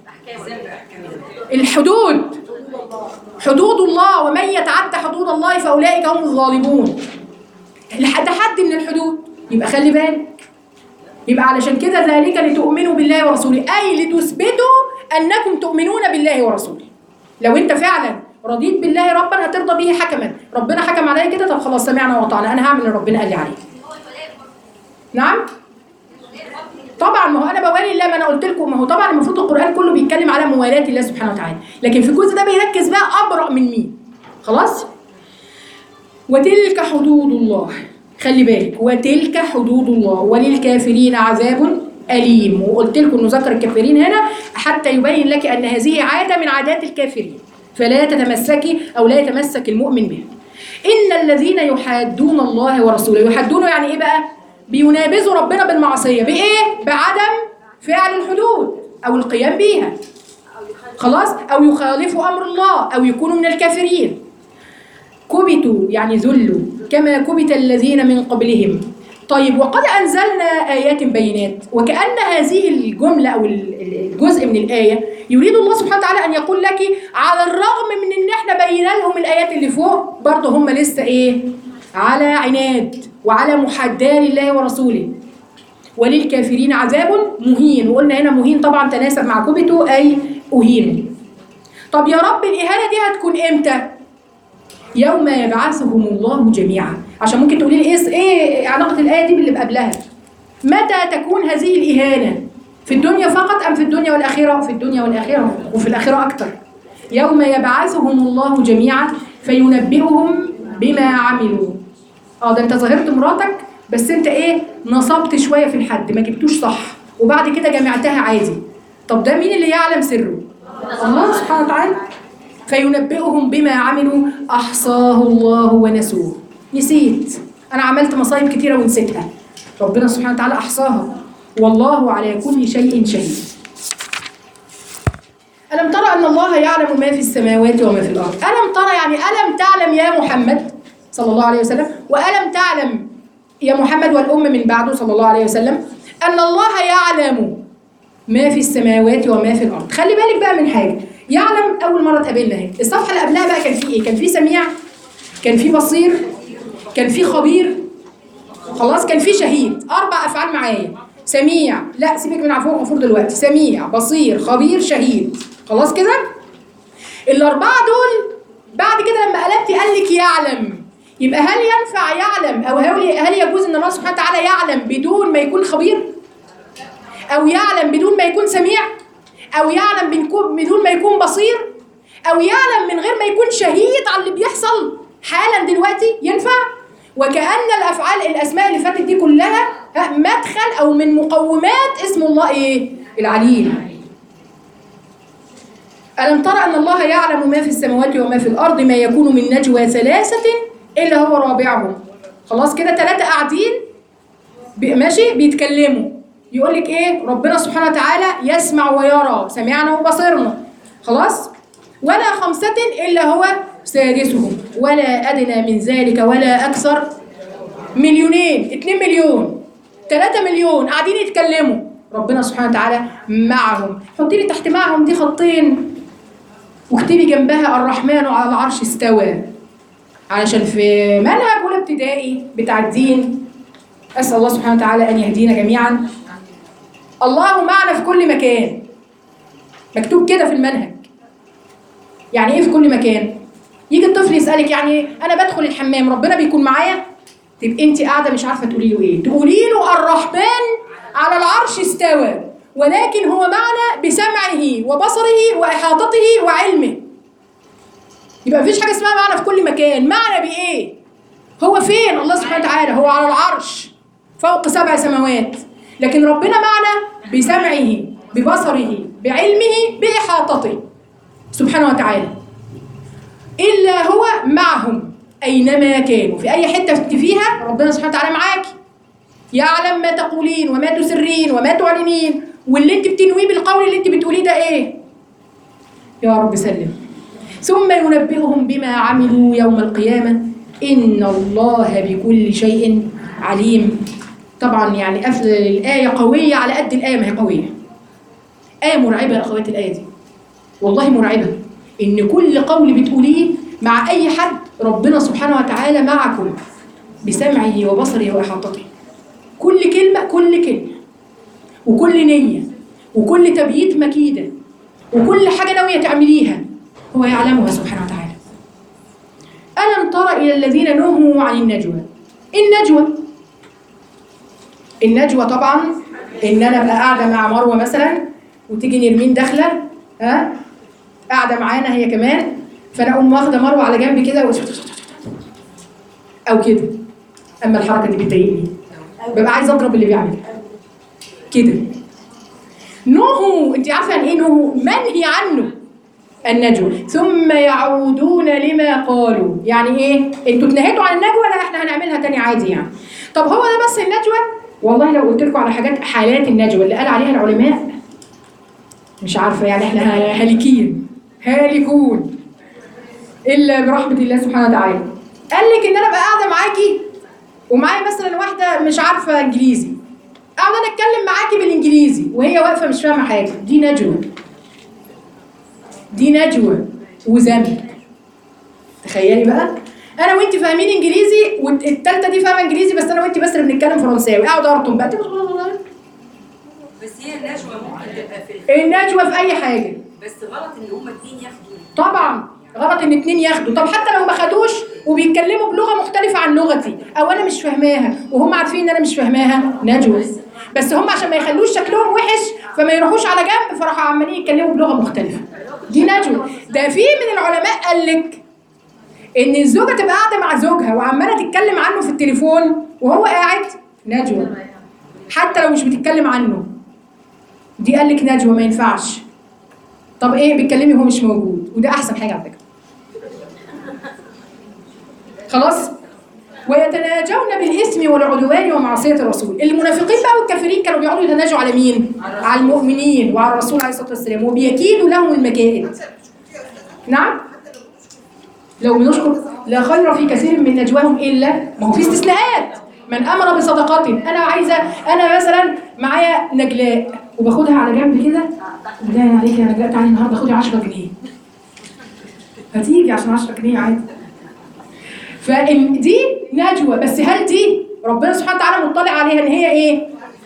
الحدود حدود الله ومن يتعدى حدود الله فاولئك هم الظالمون لحد حد من الحدود يبقى خلي بالك يبقى علشان كده ذلك لتؤمنوا بالله ورسوله اي لتثبتوا انكم تؤمنون بالله ورسوله لو انت فعلا رضيت بالله ربا هترضى به حكما ربنا حكم عليا كده طب خلاص سمعنا وطعنا انا هعمل اللي ربنا قال لي عليه هو الولاء برضه نعم طبعا ما هو انا بوالي الله ما انا قلت لكم ما هو طبعا المفروض القران كله بيتكلم على موالاه الله سبحانه وتعالى لكن في الجزء ده بيركز بقى ابرأ من مين خلاص وتلك حدود الله خلي بالك وتلك حدود الله وللكافرين عذاب أليم وقلت لكم انه ذكر الكافرين هنا حتى يبين لك ان هذه عاده من عادات الكافرين فلا تتمسكي او لا يتمسك المؤمن بها ان الذين يحادون الله ورسوله يحادونه يعني ايه بقى بينابذوا ربنا بالمعصيه بايه بعدم فعل الحدود او القيام بيها خلاص او يخالفوا امر الله او يكونوا من الكافرين كبتوا يعني ذلوا كما كبت الذين من قبلهم طيب وقد انزلنا ايات بينات وكان هذه الجمله او ال- ال- الجزء من الايه يريد الله سبحانه وتعالى ان يقول لك على الرغم من ان احنا بينا لهم الايات اللي فوق برضه هم لسه ايه على عناد وعلى محاداه لله ورسوله وللكافرين عذاب مهين وقلنا هنا مهين طبعا تناسب مع كبته اي اهين طب يا رب الاهانه دي هتكون امتى يوم يبعثهم الله جميعا عشان ممكن تقولي لي ايه ايه علاقه الايه دي باللي قبلها متى تكون هذه الاهانه في الدنيا فقط ام في الدنيا والاخره في الدنيا والاخره وفي الاخره اكتر يوم يبعثهم الله جميعا فينبئهم بما عملوا اه ده انت ظاهرت مراتك بس انت ايه نصبت شويه في الحد ما جبتوش صح وبعد كده جمعتها عادي طب ده مين اللي يعلم سره الله سبحانه وتعالى فينبئهم بما عملوا احصاه الله ونسوه نسيت انا عملت مصايب كتيره ونسيتها ربنا سبحانه وتعالى احصاها والله على كل شيء شهيد ألم ترى أن الله يعلم ما في السماوات وما في الأرض ألم ترى يعني ألم تعلم يا محمد صلى الله عليه وسلم وألم تعلم يا محمد والأم من بعده صلى الله عليه وسلم أن الله يعلم ما في السماوات وما في الأرض خلي بالك بقى من حاجة يعلم أول مرة تقابلنا اهي الصفحة اللي قبلها بقى كان في إيه كان في سميع كان في بصير كان في خبير خلاص كان في شهيد أربع أفعال معايا سميع لا سيبك من عفو المفروض دلوقتي سميع بصير خبير شهيد خلاص كده الأربعة دول بعد كده لما قلبتي قال لك يعلم يبقى هل ينفع يعلم أو هل هل يجوز إن الله سبحانه وتعالى يعلم بدون ما يكون خبير؟ أو يعلم بدون ما يكون سميع؟ أو يعلم بنكون- بدون ما يكون بصير؟ أو يعلم من غير ما يكون شهيد على اللي بيحصل حالا دلوقتي ينفع؟ وكأن الأفعال الأسماء اللي فاتت دي كلها ها، مدخل أو من مقومات اسم الله إيه؟ العليم ألم ترى أن الله يعلم ما في السماوات وما في الأرض ما يكون من نجوى ثلاثة إلا هو رابعهم خلاص كده ثلاثة قاعدين بي- ماشي بيتكلموا يقول لك إيه ربنا سبحانه وتعالى يسمع ويرى سمعنا وبصرنا خلاص ولا خمسة إلا هو سادسهم ولا أدنى من ذلك ولا أكثر مليونين اتنين مليون تلاتة مليون قاعدين يتكلموا ربنا سبحانه وتعالى معهم حطي لي تحت معهم دي خطين واكتبي جنبها الرحمن على العرش استوى علشان في منهج اولى ابتدائي بتاع الدين اسال الله سبحانه وتعالى ان يهدينا جميعا الله معنا في كل مكان مكتوب كده في المنهج يعني ايه في كل مكان يجي الطفل يسالك يعني انا بدخل الحمام ربنا بيكون معايا تبقى انت قاعده مش عارفه تقولي له ايه تقولي له الرحمن على العرش استوى ولكن هو معنا بسمعه وبصره واحاطته وعلمه يبقى مفيش حاجه اسمها معنا في كل مكان معنا بايه هو فين الله سبحانه وتعالى هو على العرش فوق سبع سماوات لكن ربنا معنا بسمعه ببصره بعلمه باحاطته سبحانه وتعالى إلا هو معهم أينما كانوا في أي حتة انت فيها ربنا سبحانه وتعالى معاكي يعلم ما تقولين وما تسرين وما تعلنين واللي انت بتنويه بالقول اللي انت بتقوليه ده ايه يا رب سلم ثم ينبئهم بما عملوا يوم القيامة إن الله بكل شيء عليم طبعا يعني قفل الآية قوية على قد الآية ما هي قوية آية مرعبة يا أخواتي الآية دي والله مرعبة إن كل قول بتقوليه مع أي حد ربنا سبحانه وتعالى معكم بسمعه وبصره وإحاطته كل كلمة كل كلمة وكل نية وكل تبييت مكيدة وكل حاجة ناوية تعمليها هو يعلمها سبحانه وتعالى ألم تر إلى الذين نهوا عن النجوى النجوى النجوى طبعا إن أنا أبقى قاعدة مع مروة مثلا وتيجي نرمين داخلة ها قاعدة معانا هي كمان فأنا أقوم واخدة مروة على جنب كده و... أو كده أما الحركة دي بتضايقني ببقى عايزة أضرب اللي بيعمل كده نهوا انت عارفه يعني ايه نهوا منهي عنه النجوى ثم يعودون لما قالوا يعني ايه انتوا اتنهيتوا عن النجوى لا احنا هنعملها تاني عادي يعني طب هو ده بس النجوى والله لو قلت لكم على حاجات حالات النجوى اللي قال عليها العلماء مش عارفه يعني احنا هالكين هالكون الا برحمه الله سبحانه وتعالى قال لك ان انا ابقى قاعده معاكي ومعايا مثلا واحده مش عارفه انجليزي اقعد انا اتكلم معاكي بالانجليزي وهي واقفه مش فاهمه حاجه دي نجوى دي نجوى وذنب تخيلي بقى انا وانت فاهمين انجليزي والتالتة دي فاهمه انجليزي بس انا وانت بس اللي بنتكلم فرنساوي اقعد ارطم بقى بس هي النجوى ممكن تبقى في النجوى في اي حاجه بس غلط ان هما اتنين ياخدوا طبعا غلط ان اتنين ياخدوا طب حتى لو ما خدوش وبيتكلموا بلغه مختلفه عن لغتي او انا مش فاهماها وهم عارفين ان انا مش فاهماها نجوى بس هم عشان ما يخلوش شكلهم وحش فما يروحوش على جنب فراحوا عمالين يتكلموا بلغه مختلفه دي نجوى ده في من العلماء قال لك ان الزوجه تبقى قاعده مع زوجها وعماله تتكلم عنه في التليفون وهو قاعد نجوى حتى لو مش بتتكلم عنه دي قال لك نجوى ما ينفعش طب ايه بتكلمي وهو مش موجود وده احسن حاجه على فكره خلاص ويتناجون بالاثم والعدوان ومعصيه الرسول المنافقين بقى والكافرين كانوا بيقعدوا يتناجوا على مين على المؤمنين وعلى الرسول عليه الصلاه والسلام وبيكيدوا لهم المكائد نعم لو بنشكر لا خير في كثير من نجواهم الا ما هو في استثناءات من امر بصدقات انا عايزه انا مثلا معايا نجلاء وباخدها على جنب كده بالله عليك يا نجلاء تعالي النهارده خدي 10 جنيه هتيجي عشان 10 جنيه عادي فدي نجوى بس هل دي ربنا سبحانه وتعالى مطلع عليها ان هي ايه؟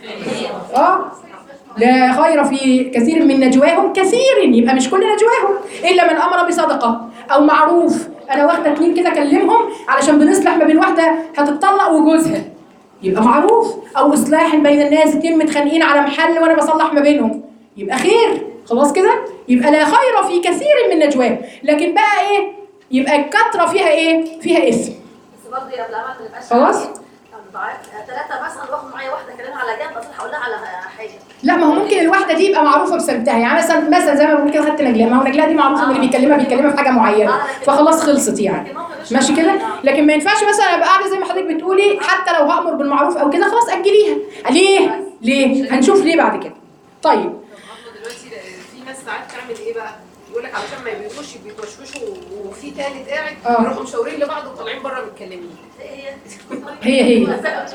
اه لا خير في كثير من نجواهم كثير يبقى مش كل نجواهم الا من امر بصدقه او معروف انا واخده اتنين كده اكلمهم علشان بنصلح ما بين واحده هتتطلق وجوزها يبقى معروف او اصلاح بين الناس اتنين متخانقين على محل وانا بصلح ما بينهم يبقى خير خلاص كده يبقى لا خير في كثير من نجواهم لكن بقى ايه يبقى الكتره فيها ايه فيها اسم بس برضه يا قبل ما تبقاش خلاص. ثلاثة مثلا باخد معايا واحدة كلامها على جنب اصل هقول لها على حاجة لا ما هو ممكن الواحده دي يبقى معروفه بسمتها يعني مثلا مثلا زي ما بقول كده خدت نجلاء ما هو نجلاء دي معروفه ان اللي بيكلمها بيكلمها في حاجه معينه فخلاص خلصت يعني ماشي كده لكن ما ينفعش مثلا ابقى قاعده زي ما حضرتك بتقولي حتى لو هامر بالمعروف او كده خلاص اجليها ليه ليه هنشوف ليه بعد كده طيب برضه دلوقتي في ناس ساعات تعمل ايه بقى؟ يقول لك علشان ما يبقوش بيتوشوشوا وفي تالت قاعد آه. يروحوا مشاورين لبعض وطالعين بره متكلمين هي هي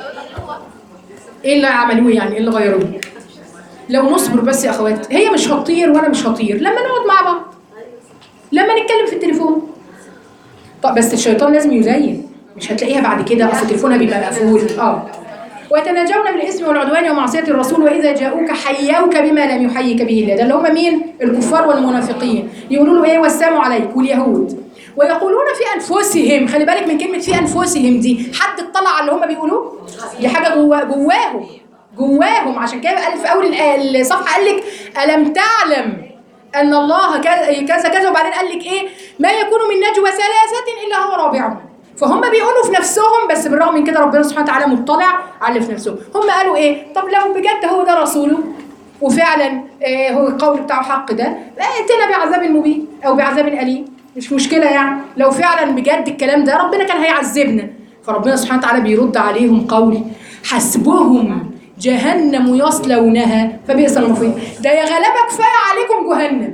ايه اللي عملوه يعني ايه اللي غيروه لو نصبر بس يا اخوات هي مش هتطير وانا مش هطير لما نقعد مع بعض لما نتكلم في التليفون طب بس الشيطان لازم يزين مش هتلاقيها بعد كده اصل تليفونها بيبقى مقفول اه ويتناجون بالاسم والعدوان ومعصيه الرسول واذا جاءوك حيوك بما لم يحيك به الله ده اللي هم مين الكفار والمنافقين يقولوا له ايه والسلام عليك واليهود ويقولون في انفسهم خلي بالك من كلمه في انفسهم دي حد اطلع على اللي هم بيقولوه دي حاجه جوا جواهم جواهم عشان كده قال في اول الآ- الصفحه قال لك الم تعلم ان الله كذا كذا كذا وبعدين قال لك ايه ما يكون من نجوى ثلاثه الا هو رابعهم فهم بيقولوا في نفسهم بس بالرغم من كده ربنا سبحانه وتعالى مطلع على اللي في نفسهم هم قالوا ايه طب لو بجد هو ده رسوله وفعلا آه هو القول بتاعه حق ده لا ائتنا بعذاب مبين او بعذاب اليم مش مشكله يعني لو فعلا بجد الكلام ده ربنا كان هيعذبنا فربنا سبحانه وتعالى بيرد عليهم قول حسبهم جهنم يصلونها فبئس المصير ده يا غلابه كفايه عليكم جهنم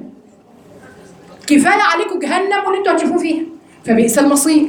كفايه عليكم جهنم واللي انتوا هتشوفوه فيها فبئس المصير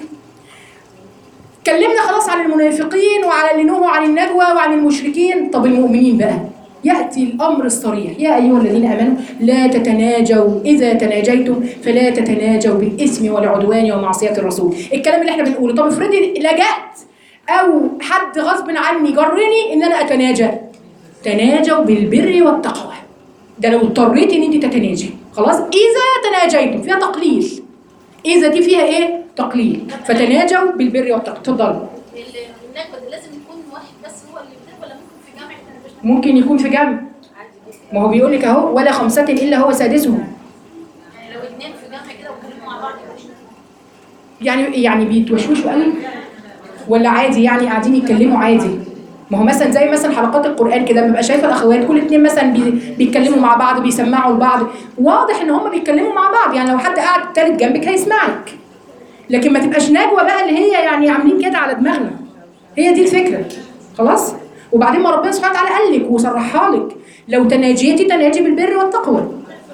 اتكلمنا خلاص عن المنافقين وعلى اللي نهوا عن النجوى وعن المشركين طب المؤمنين بقى يأتي الأمر الصريح يا أيها الذين آمنوا لا تتناجوا إذا تناجيتم فلا تتناجوا بالإثم والعدوان ومعصية الرسول الكلام اللي احنا بنقوله طب افرضي لجأت أو حد غصب عني جرني إن أنا أتناجى تناجوا بالبر والتقوى ده لو اضطريت إن أنت تتناجي خلاص إذا تناجيتم فيها تقليل إذا دي فيها إيه؟ تقليل فتناجوا بالبر والتقوى اتفضلوا النجوى دي لازم يكون واحد بس هو اللي بيدير ولا ممكن في جامع احنا مش ممكن يكون في جنب ما هو بيقول لك اهو ولا خمسة إلا هو سادسهم يعني لو اتنين في جامع كده واتكلموا مع بعض يبقى يعني يعني بيتوشوشوا قوي ولا عادي يعني قاعدين يتكلموا عادي ما هو مثلا زي مثلا حلقات القرآن كده ببقى شايفة الأخوات كل اتنين مثلا بي بيتكلموا مع بعض بيسمعوا لبعض واضح إن هم بيتكلموا مع بعض يعني لو حد قاعد تالت جنبك هيسمعك لكن ما تبقاش نجوى بقى اللي هي يعني عاملين كده على دماغنا هي دي الفكرة خلاص وبعدين ما ربنا سبحانه وتعالى قال لك وصرحها لك لو تناجيتي تناجي بالبر والتقوى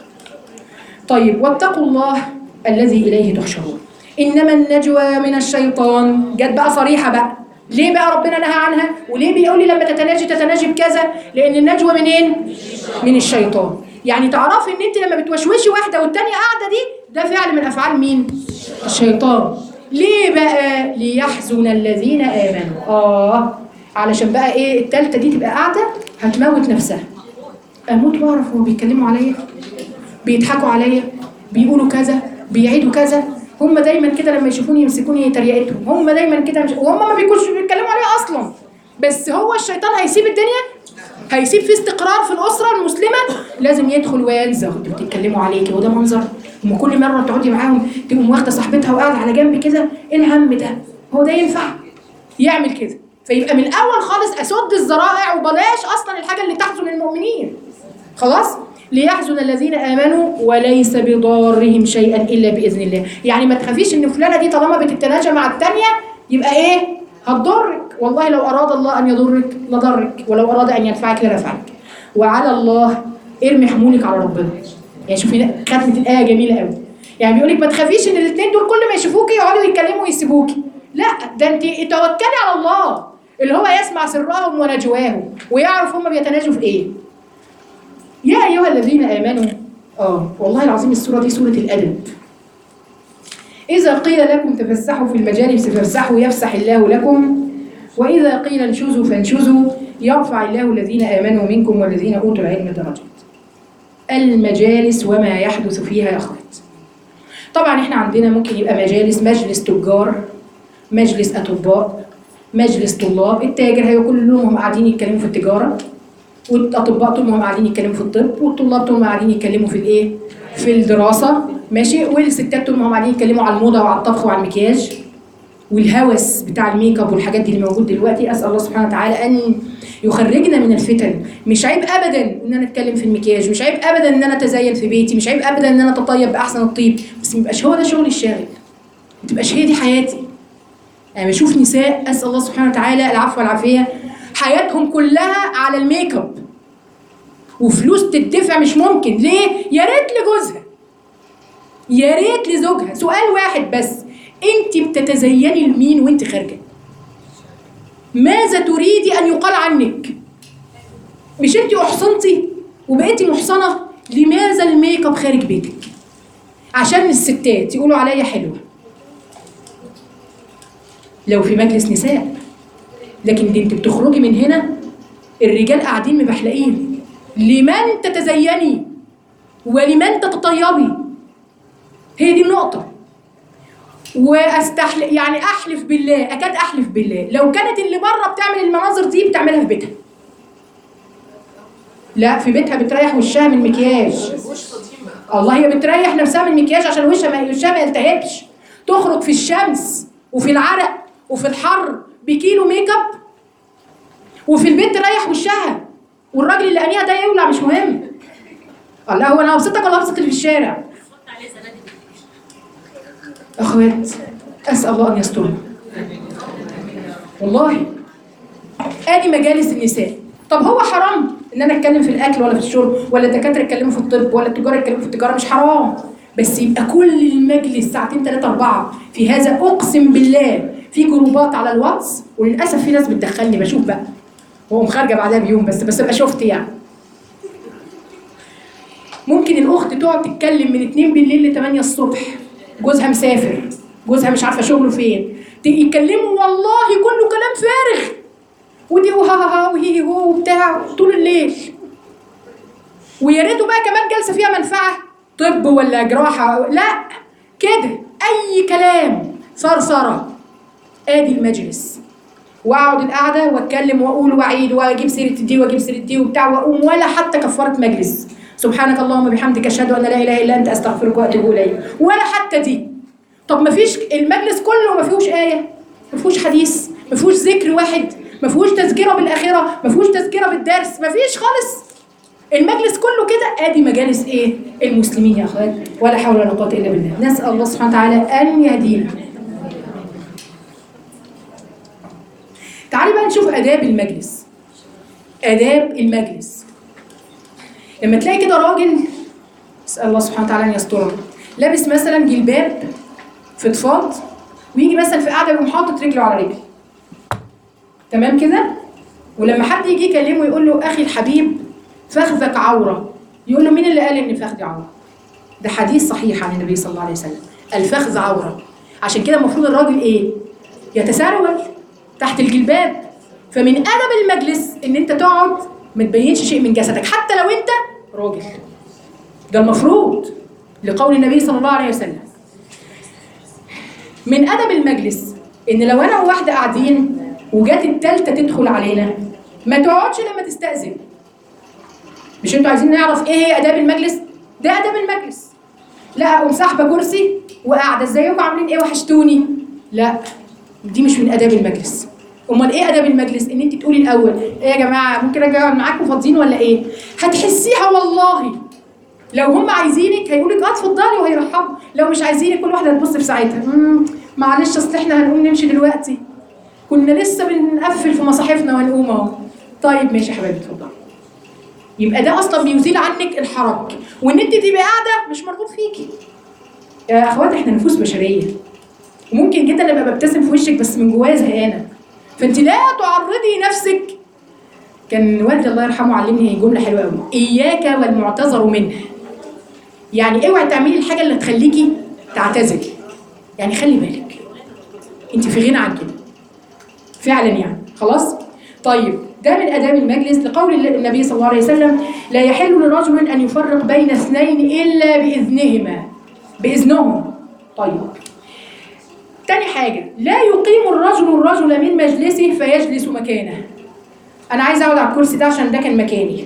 طيب واتقوا الله الذي إليه تحشرون إنما النجوى من الشيطان جت بقى صريحة بقى ليه بقى ربنا نهى عنها وليه بيقول لي لما تتناجي تتناجي بكذا لان النجوى منين من الشيطان يعني تعرفي ان انت لما بتوشوشي واحده والتانيه قاعده دي ده فعل من افعال مين الشيطان ليه بقى ليحزن الذين امنوا اه علشان بقى ايه التالتة دي تبقى قاعده هتموت نفسها اموت واعرف هو بيتكلموا عليا بيضحكوا عليا بيقولوا كذا بيعيدوا كذا هم دايما كده لما يشوفوني يمسكوني تريقتهم هم دايما كده مش وهم ما بيكونش بيتكلموا عليا اصلا بس هو الشيطان هيسيب الدنيا هيسيب في استقرار في الاسره المسلمه لازم يدخل وينزغ انتوا بتتكلموا عليكي وده منظر هم كل مره تقعدي معاهم تقوم واخده صاحبتها وقاعده على جنب كده ايه الهم ده هو ده ينفع يعمل كده فيبقى من الاول خالص اسد الذرائع وبلاش اصلا الحاجه اللي تحزن المؤمنين خلاص ليحزن الذين امنوا وليس بضارهم شيئا الا باذن الله يعني ما تخافيش ان فلانه دي طالما بتتناجى مع الثانيه يبقى ايه هتضرك والله لو اراد الله ان يضرك لضرك ولو اراد ان ينفعك لنفعك وعلى الله ارمي حمولك على ربنا يعني شوفي ختمه الايه جميله قوي يعني بيقول لك ما تخافيش ان الاثنين دول كل ما يشوفوكي يقعدوا يتكلموا ويسيبوكي لا ده انت توكلي على الله اللي هو يسمع سرهم ونجواهم ويعرف هم بيتناجوا في ايه يا ايها الذين امنوا اه والله العظيم السوره دي سوره الادب اذا قيل لكم تفسحوا في المجالس فافسحوا يفسح الله لكم واذا قيل انشزوا فانشزوا يرفع الله الذين امنوا منكم والذين اوتوا العلم درجات المجالس وما يحدث فيها يا اخوات طبعا احنا عندنا ممكن يبقى مجالس مجلس تجار مجلس اطباء مجلس طلاب التاجر هيبقى كلهم قاعدين يتكلموا في التجاره والاطباء طول ما هم قاعدين يتكلموا في الطب والطلاب طول ما قاعدين يتكلموا في الايه في الدراسه ماشي والستات طول ما هم قاعدين يتكلموا على الموضه وعلى الطبخ وعلى المكياج والهوس بتاع الميك اب والحاجات دي اللي موجود دلوقتي اسال الله سبحانه وتعالى ان يخرجنا من الفتن مش عيب ابدا ان انا اتكلم في المكياج مش عيب ابدا ان انا اتزين في بيتي مش عيب ابدا ان انا اتطيب باحسن الطيب بس ما يبقاش هو ده شغلي الشاغل ما تبقاش هي دي حياتي يعني بشوف نساء اسال الله سبحانه وتعالى العفو والعافيه حياتهم كلها على الميك اب وفلوس تدفع مش ممكن ليه يا ريت لجوزها يا ريت لزوجها سؤال واحد بس انت بتتزيني لمين وانت خارجه ماذا تريدي ان يقال عنك مش انت احصنتي وبقيتي محصنه لماذا الميك اب خارج بيتك عشان الستات يقولوا عليا حلوه لو في مجلس نساء لكن دي انت بتخرجي من هنا الرجال قاعدين مبحلقين لمن تتزيني ولمن تتطيبي هي دي النقطة واستحلف يعني احلف بالله اكاد احلف بالله لو كانت اللي بره بتعمل المناظر دي بتعملها في بيتها لا في بيتها بتريح وشها من المكياج الله هي بتريح نفسها من المكياج عشان وشها ما وشها ما يلتهبش تخرج في الشمس وفي العرق وفي الحر بكيلو ميك اب وفي البيت تريح وشها والراجل اللي قانيها ده يولع مش مهم الله هو انا هبسطك ولا هبسط اللي في الشارع اخوات اسال الله ان يسترنا والله ادي مجالس النساء طب هو حرام ان انا اتكلم في الاكل ولا في الشرب ولا الدكاتره يتكلموا في الطب ولا التجار يتكلموا في التجاره مش حرام بس يبقى كل المجلس ساعتين ثلاثه اربعه في هذا اقسم بالله في جروبات على الواتس وللاسف في ناس بتدخلني بشوف بقى واقوم خارجه بعدها بيوم بس بس ابقى شفت يعني ممكن الاخت تقعد تتكلم من 2 بالليل ل 8 الصبح جوزها مسافر جوزها مش عارفه شغله فين ت- يتكلموا والله كله كلام فارغ ودي وها ها ها وهي هو وبتاع طول الليل ويا ريته بقى كمان جلسه فيها منفعه طب ولا جراحه لا كده اي كلام صرصره ادي المجلس واقعد القعده واتكلم واقول واعيد واجيب سيره دي واجيب سيره دي وبتاع واقوم ولا حتى كفاره مجلس سبحانك اللهم بحمدك اشهد ان لا اله الا انت استغفرك واتوب اليك ولا حتى دي طب ما فيش المجلس كله ما فيهوش ايه ما فيهوش حديث ما فيهوش ذكر واحد ما فيهوش تذكره بالاخره ما فيهوش تذكره بالدرس ما فيش خالص المجلس كله كده ادي مجالس ايه المسلمين يا اخوات ولا حول ولا قوه الا بالله نسال الله سبحانه وتعالى ان يهدينا تعالي بقى نشوف آداب المجلس آداب المجلس لما تلاقي كده راجل اسأل الله سبحانه وتعالى أن يسترنا لابس مثلا جلباب فضفاض ويجي مثلا في قعدة يقوم حاطط رجله على رجل تمام كده ولما حد يجي يكلمه يقول له اخي الحبيب فخذك عوره يقول له مين اللي قال ان فخذي عوره ده حديث صحيح عن النبي صلى الله عليه وسلم الفخذ عوره عشان كده المفروض الراجل ايه يتسرول تحت الجلباب فمن ادب المجلس ان انت تقعد ما تبينش شيء من جسدك حتى لو انت راجل ده المفروض لقول النبي صلى الله عليه وسلم من ادب المجلس ان لو انا وواحده قاعدين وجات التالتة تدخل علينا ما تقعدش لما تستأذن مش انتوا عايزين نعرف ايه هي اداب المجلس ده اداب المجلس لا اقوم ساحبه كرسي وقاعده ازيكم عاملين ايه وحشتوني لا دي مش من اداب المجلس امال ايه اداب المجلس ان انت تقولي الاول ايه يا جماعه ممكن اجي اقعد معاكم فاضيين ولا ايه هتحسيها والله لو هم عايزينك هيقولوا لك اه اتفضلي وهيرحبوا لو مش عايزينك كل واحده هتبص في ساعتها "مم، معلش اصل احنا هنقوم نمشي دلوقتي كنا لسه بنقفل في مصاحفنا وهنقوم اهو طيب ماشي يا حبايبي اتفضلي يبقى ده اصلا بيزيل عنك الحرج وان انت تبقي قاعده مش مرغوب فيكي يا اخوات احنا نفوس بشريه وممكن جدا ابقى ببتسم في وشك بس من جوايا زهقانه فانت لا تعرضي نفسك كان والدي الله يرحمه علمني جمله حلوه قوي اياك والمعتذر منه يعني اوعي تعملي الحاجه اللي تخليكي تعتذري يعني خلي بالك انت في غنى عن كده فعلا يعني خلاص طيب ده من اداب المجلس لقول النبي صلى الله عليه وسلم لا يحل لرجل ان يفرق بين اثنين الا باذنهما باذنهم طيب تاني حاجه لا يقيم الرجل الرجل من مجلسه فيجلس مكانه انا عايزه اقعد على الكرسي ده عشان ده كان مكاني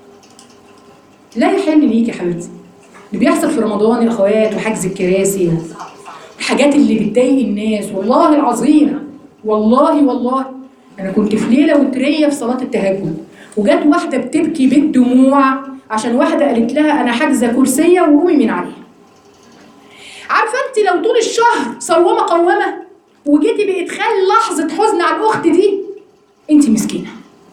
لا يحل ليك يا حبيبتي اللي بيحصل في رمضان يا اخوات وحجز الكراسي الحاجات اللي بتضايق الناس والله العظيم والله والله انا كنت في ليله وتريه في صلاه التهجد وجت واحده بتبكي بالدموع عشان واحده قالت لها انا حاجزه كرسيه وقومي من عليها عارفه انت لو طول الشهر صوامه قوامه وجيتي بادخال لحظه حزن على الاخت دي انت مسكينه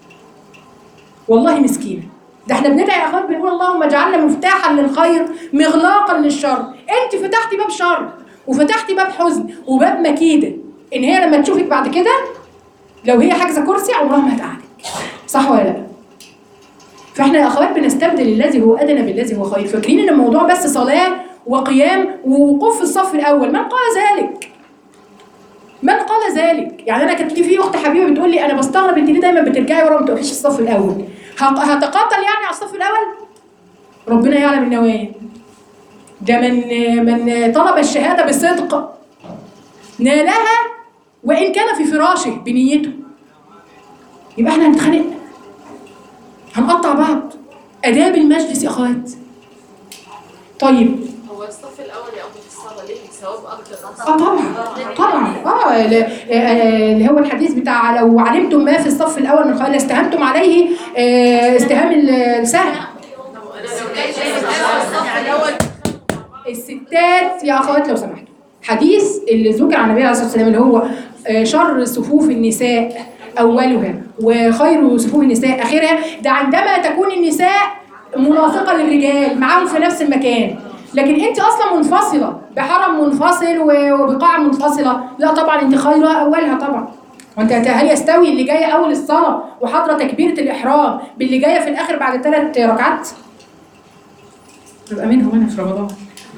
والله مسكينه ده احنا بندعي يا اخوات بنقول اللهم اجعلنا مفتاحا للخير مغلاقا للشر انت فتحتي باب شر وفتحتي باب حزن وباب مكيده ان هي لما تشوفك بعد كده لو هي حاجزه كرسي عمرها ما هتقعدك صح ولا لا فاحنا يا اخوات بنستبدل الذي هو ادنى بالذي هو خير فاكرين ان الموضوع بس صلاه وقيام ووقوف في الصف الاول من قال ذلك من قال ذلك يعني انا كانت لي في اخت حبيبه بتقول لي انا بستغرب انت ليه دايما بترجعي ورا ما تقفيش الصف الاول هق- هتقاتل يعني على الصف الاول ربنا يعلم النوايا ده من من طلب الشهاده بصدق نالها وان كان في فراشه بنيته يبقى احنا هنتخانق هنقطع بعض اداب المجلس يا اخوات طيب هو الصف الاول يا ابو في الصلاه ليه ثواب اكتر اه طبعا طبعا اه ل- آه، اللي هو الحديث بتاع لو علمتم ما في الصف الاول من خير لاستهمتم عليه آه، استهام السهم طب انا لو لقيت الصف الاول الستات يا اخوات لو سمحتوا حديث اللي ذكر عن النبي عليه الصلاه والسلام اللي هو آه، شر صفوف النساء اولها وخير صفوف النساء اخرها ده عندما تكون النساء منافقه للرجال معاهم في نفس المكان لكن انت اصلا منفصله بحرم منفصل و- وبقاع منفصله لا طبعا انت خيرها اولها طبعا وانت هل يستوي اللي جايه اول الصلاه وحاضره تكبيره الاحرام باللي جايه في الاخر بعد ثلاث ركعات يبقى منهم انا في رمضان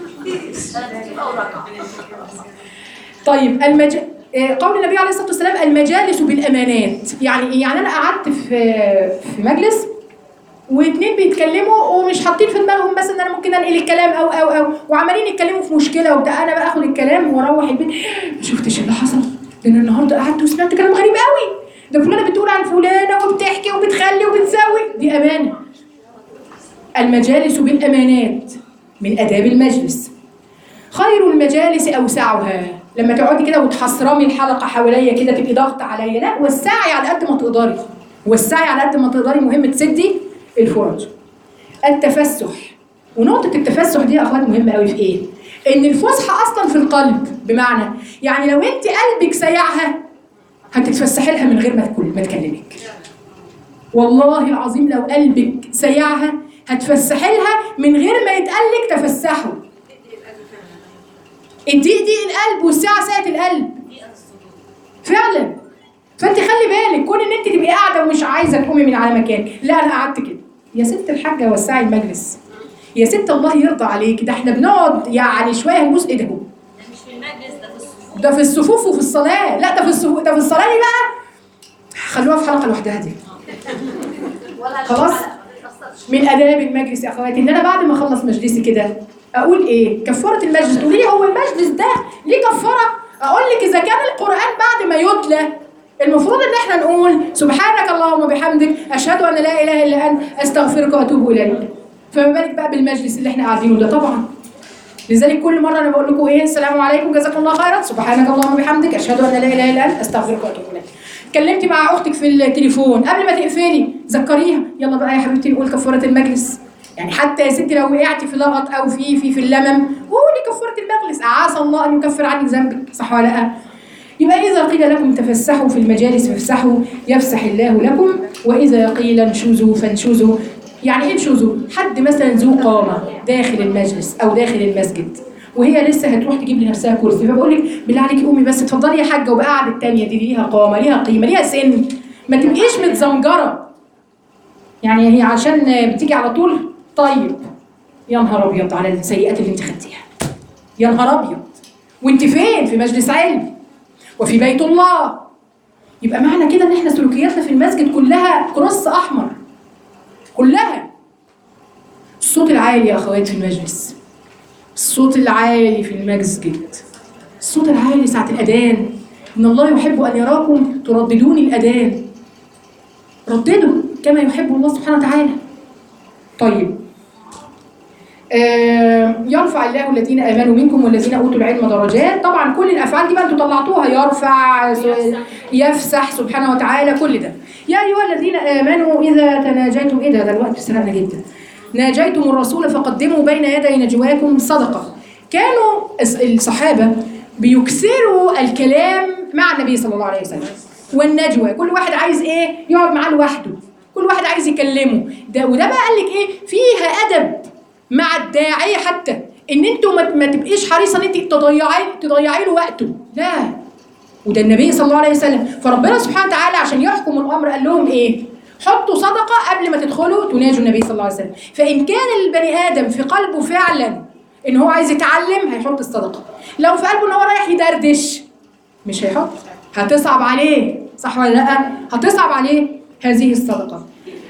طيب المج... آه، قول النبي عليه الصلاه والسلام المجالس بالامانات يعني ايه يعني انا قعدت في في مجلس واثنين بيتكلموا ومش حاطين في دماغهم بس ان انا ممكن انقل الكلام او او او وعمالين يتكلموا في مشكله وبتاع انا بقى اخد الكلام واروح البيت ما شفتش اللي حصل ده انا النهارده قعدت وسمعت كلام غريب قوي ده فلانه بتقول عن فلانه وبتحكي وبتخلي وبتسوي دي امانه المجالس بالامانات من اداب المجلس خير المجالس اوسعها لما تقعدي كده وتحصرمي الحلقه حواليا كده تبقي ضغط عليا لا وسعي على قد ما تقدري وسعي على قد ما تقدري مهم تسدي الفرج التفسح ونقطه التفسح دي يا اخوات مهمه قوي في ايه ان الفسحه اصلا في القلب بمعنى يعني لو انت قلبك سيعها هتتفسحي لها من غير ما تكل- ما تكلمك والله العظيم لو قلبك سيعها هتفسحي لها من غير ما يتقالك تفسحوا الضيق ضيق القلب والساعة ساعة القلب فعلا فانت خلي بالك كون ان انت تبقي قاعده ومش عايزه تقومي من على مكان لا انا قعدت كده يا ست الحاجه وسعي المجلس يا ست الله يرضى عليك ده احنا بنقعد يعني شويه نبوس ايدهم ده مش في المجلس ده في الصفوف ده في الصفوف وفي الصلاه لا ده في الصفوف ده في الصلاه دي بقى خلوها في حلقه لوحدها دي ولا خلاص. ما تأثرش. من اداب المجلس يا اخواتي ان انا بعد ما اخلص مجلسي كده اقول ايه كفاره المجلس تقولي لي هو المجلس ده ليه كفاره اقول لك اذا كان القران بعد ما يتلى المفروض ان احنا نقول سبحانك اللهم وبحمدك اشهد ان لا اله الا انت استغفرك واتوب اليك فما بالك بقى بالمجلس اللي احنا قاعدينه ده طبعا لذلك كل مره انا بقول لكم ايه السلام عليكم جزاكم الله خيرا سبحانك اللهم وبحمدك اشهد ان لا اله الا انت استغفرك واتوب اليك اتكلمتي مع اختك في التليفون قبل ما تقفلي ذكريها يلا بقى يا حبيبتي نقول كفاره المجلس يعني حتى يا ستي لو وقعتي في لغط او في في في اللمم قولي كفاره المجلس عسى الله ان يكفر عنك ذنبك صح ولا لا يبقى إذا قيل لكم تفسحوا في المجالس فافسحوا يفسح الله لكم وإذا قيل انشزوا فانشزوا يعني ايه انشزوا؟ حد مثلا ذو قامة داخل المجلس أو داخل المسجد وهي لسه هتروح تجيب لنفسها كرسي فبقول لك بالله عليكي قومي بس اتفضلي يا حاجة وبقعد التانية دي ليها قامة ليها قيمة ليها سن ما تبقيش متزمجرة يعني هي عشان بتيجي على طول طيب يا نهار أبيض على السيئات اللي انت خدتيها يا نهار أبيض وانت فين؟ في مجلس علم وفي بيت الله يبقى معنى كده ان احنا سلوكياتنا في المسجد كلها كروس احمر كلها الصوت العالي يا اخوات في المجلس الصوت العالي في المسجد الصوت العالي ساعة الأذان إن الله يحب أن يراكم ترددون الأذان رددوا كما يحب الله سبحانه وتعالى طيب آه، يرفع الله الذين امنوا منكم والذين اوتوا العلم درجات طبعا كل الافعال دي بقى انتوا طلعتوها يرفع يفسح سبحانه وتعالى كل ده يا ايها الذين امنوا اذا تناجيتم ايه ده ده الوقت سرقنا جدا ناجيتم الرسول فقدموا بين يدي نجواكم صدقه كانوا الص- الصحابه بيكثروا الكلام مع النبي صلى الله عليه وسلم والنجوى كل واحد عايز ايه يقعد معاه لوحده كل واحد عايز يكلمه ده وده بقى قال لك ايه فيها ادب مع الداعيه حتى ان انتوا ما, ما تبقيش حريصه ان انت تضيعي تضيعي له وقته لا وده النبي صلى الله عليه وسلم فربنا سبحانه وتعالى عشان يحكم الامر قال لهم ايه حطوا صدقه قبل ما تدخلوا تناجوا النبي صلى الله عليه وسلم فان كان البني ادم في قلبه فعلا ان هو عايز يتعلم هيحط الصدقه لو في قلبه ان هو رايح يدردش مش هيحط هتصعب عليه صح ولا لا هتصعب عليه هذه الصدقه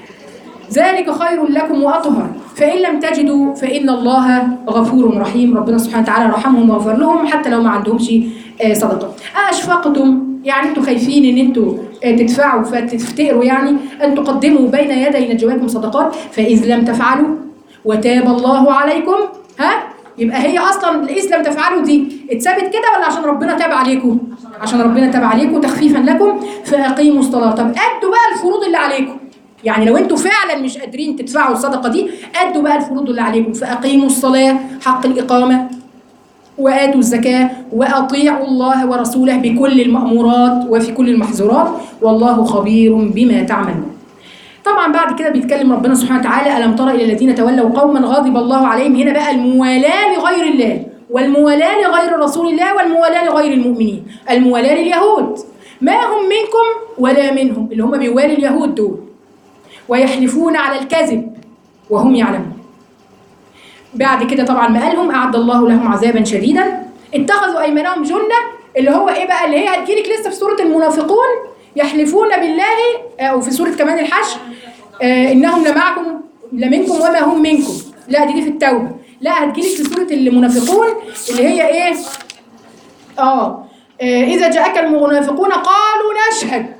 ذلك خير لكم واطهر فان لم تجدوا فان الله غفور رحيم ربنا سبحانه وتعالى رحمهم وغفر لهم حتى لو ما عندهمش آه، صدقه اشفقتم يعني انتوا خايفين ان انتوا آه، تدفعوا فتفتقروا يعني ان تقدموا بين يدي نجواكم صدقات فاذ لم تفعلوا وتاب الله عليكم ها يبقى هي اصلا الاذ لم تفعلوا دي اتثبت كده ولا عشان ربنا تاب عليكم عشان ربنا تاب عليكم تخفيفا لكم فاقيموا الصلاه طب ادوا بقى الفروض اللي عليكم يعني لو انتوا فعلا مش قادرين تدفعوا الصدقه دي ادوا بقى الفروض اللي عليكم فاقيموا الصلاه حق الاقامه واتوا الزكاه واطيعوا الله ورسوله بكل المامورات وفي كل المحظورات والله خبير بما تعملون طبعا بعد كده بيتكلم ربنا سبحانه وتعالى الم تر الى الذين تولوا قوما غضب الله عليهم هنا بقى الموالاه لغير الله والموالاه لغير رسول الله والموالاه لغير المؤمنين الموالاه لليهود ما هم منكم ولا منهم اللي هم بيوالي اليهود دول ويحلفون على الكذب وهم يعلمون بعد كده طبعا ما قالهم اعد الله لهم عذابا شديدا اتخذوا ايمانهم جنه اللي هو ايه بقى اللي هي هتجيلك لسه في سوره المنافقون يحلفون بالله او في سوره كمان الحشر آه انهم لمعكم لمنكم وما هم منكم لا دي, دي في التوبه لا هتجيلك في سوره المنافقون اللي هي ايه اه آه، اذا جاءك المنافقون قالوا نشهد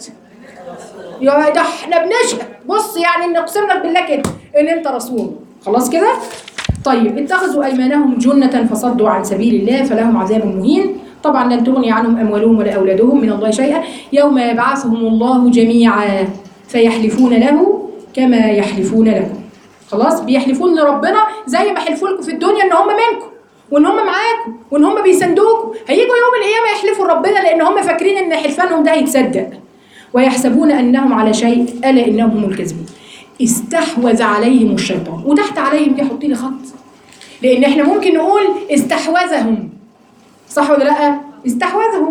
يا ده احنا بنشهد بص يعني نقسم لك بالله كده ان انت رسول خلاص كده طيب اتخذوا ايمانهم جنة فصدوا عن سبيل الله فلهم عذاب مهين طبعا لن تغني عنهم اموالهم ولا اولادهم من الله شيئا يوم يبعثهم الله جميعا فيحلفون له كما يحلفون لكم خلاص بيحلفون لربنا زي ما حلفوا لكم في الدنيا ان هم منكم وان هم معاكم وان هم بيساندوكم هيجوا يوم القيامه يحلفوا لربنا لان هم فاكرين ان حلفانهم ده هيتصدق ويحسبون انهم على شيء الا انهم هم الكاذبون استحوذ عليهم الشيطان وتحت عليهم دي حطي لي خط لان احنا ممكن نقول استحوذهم صح ولا لا استحوذهم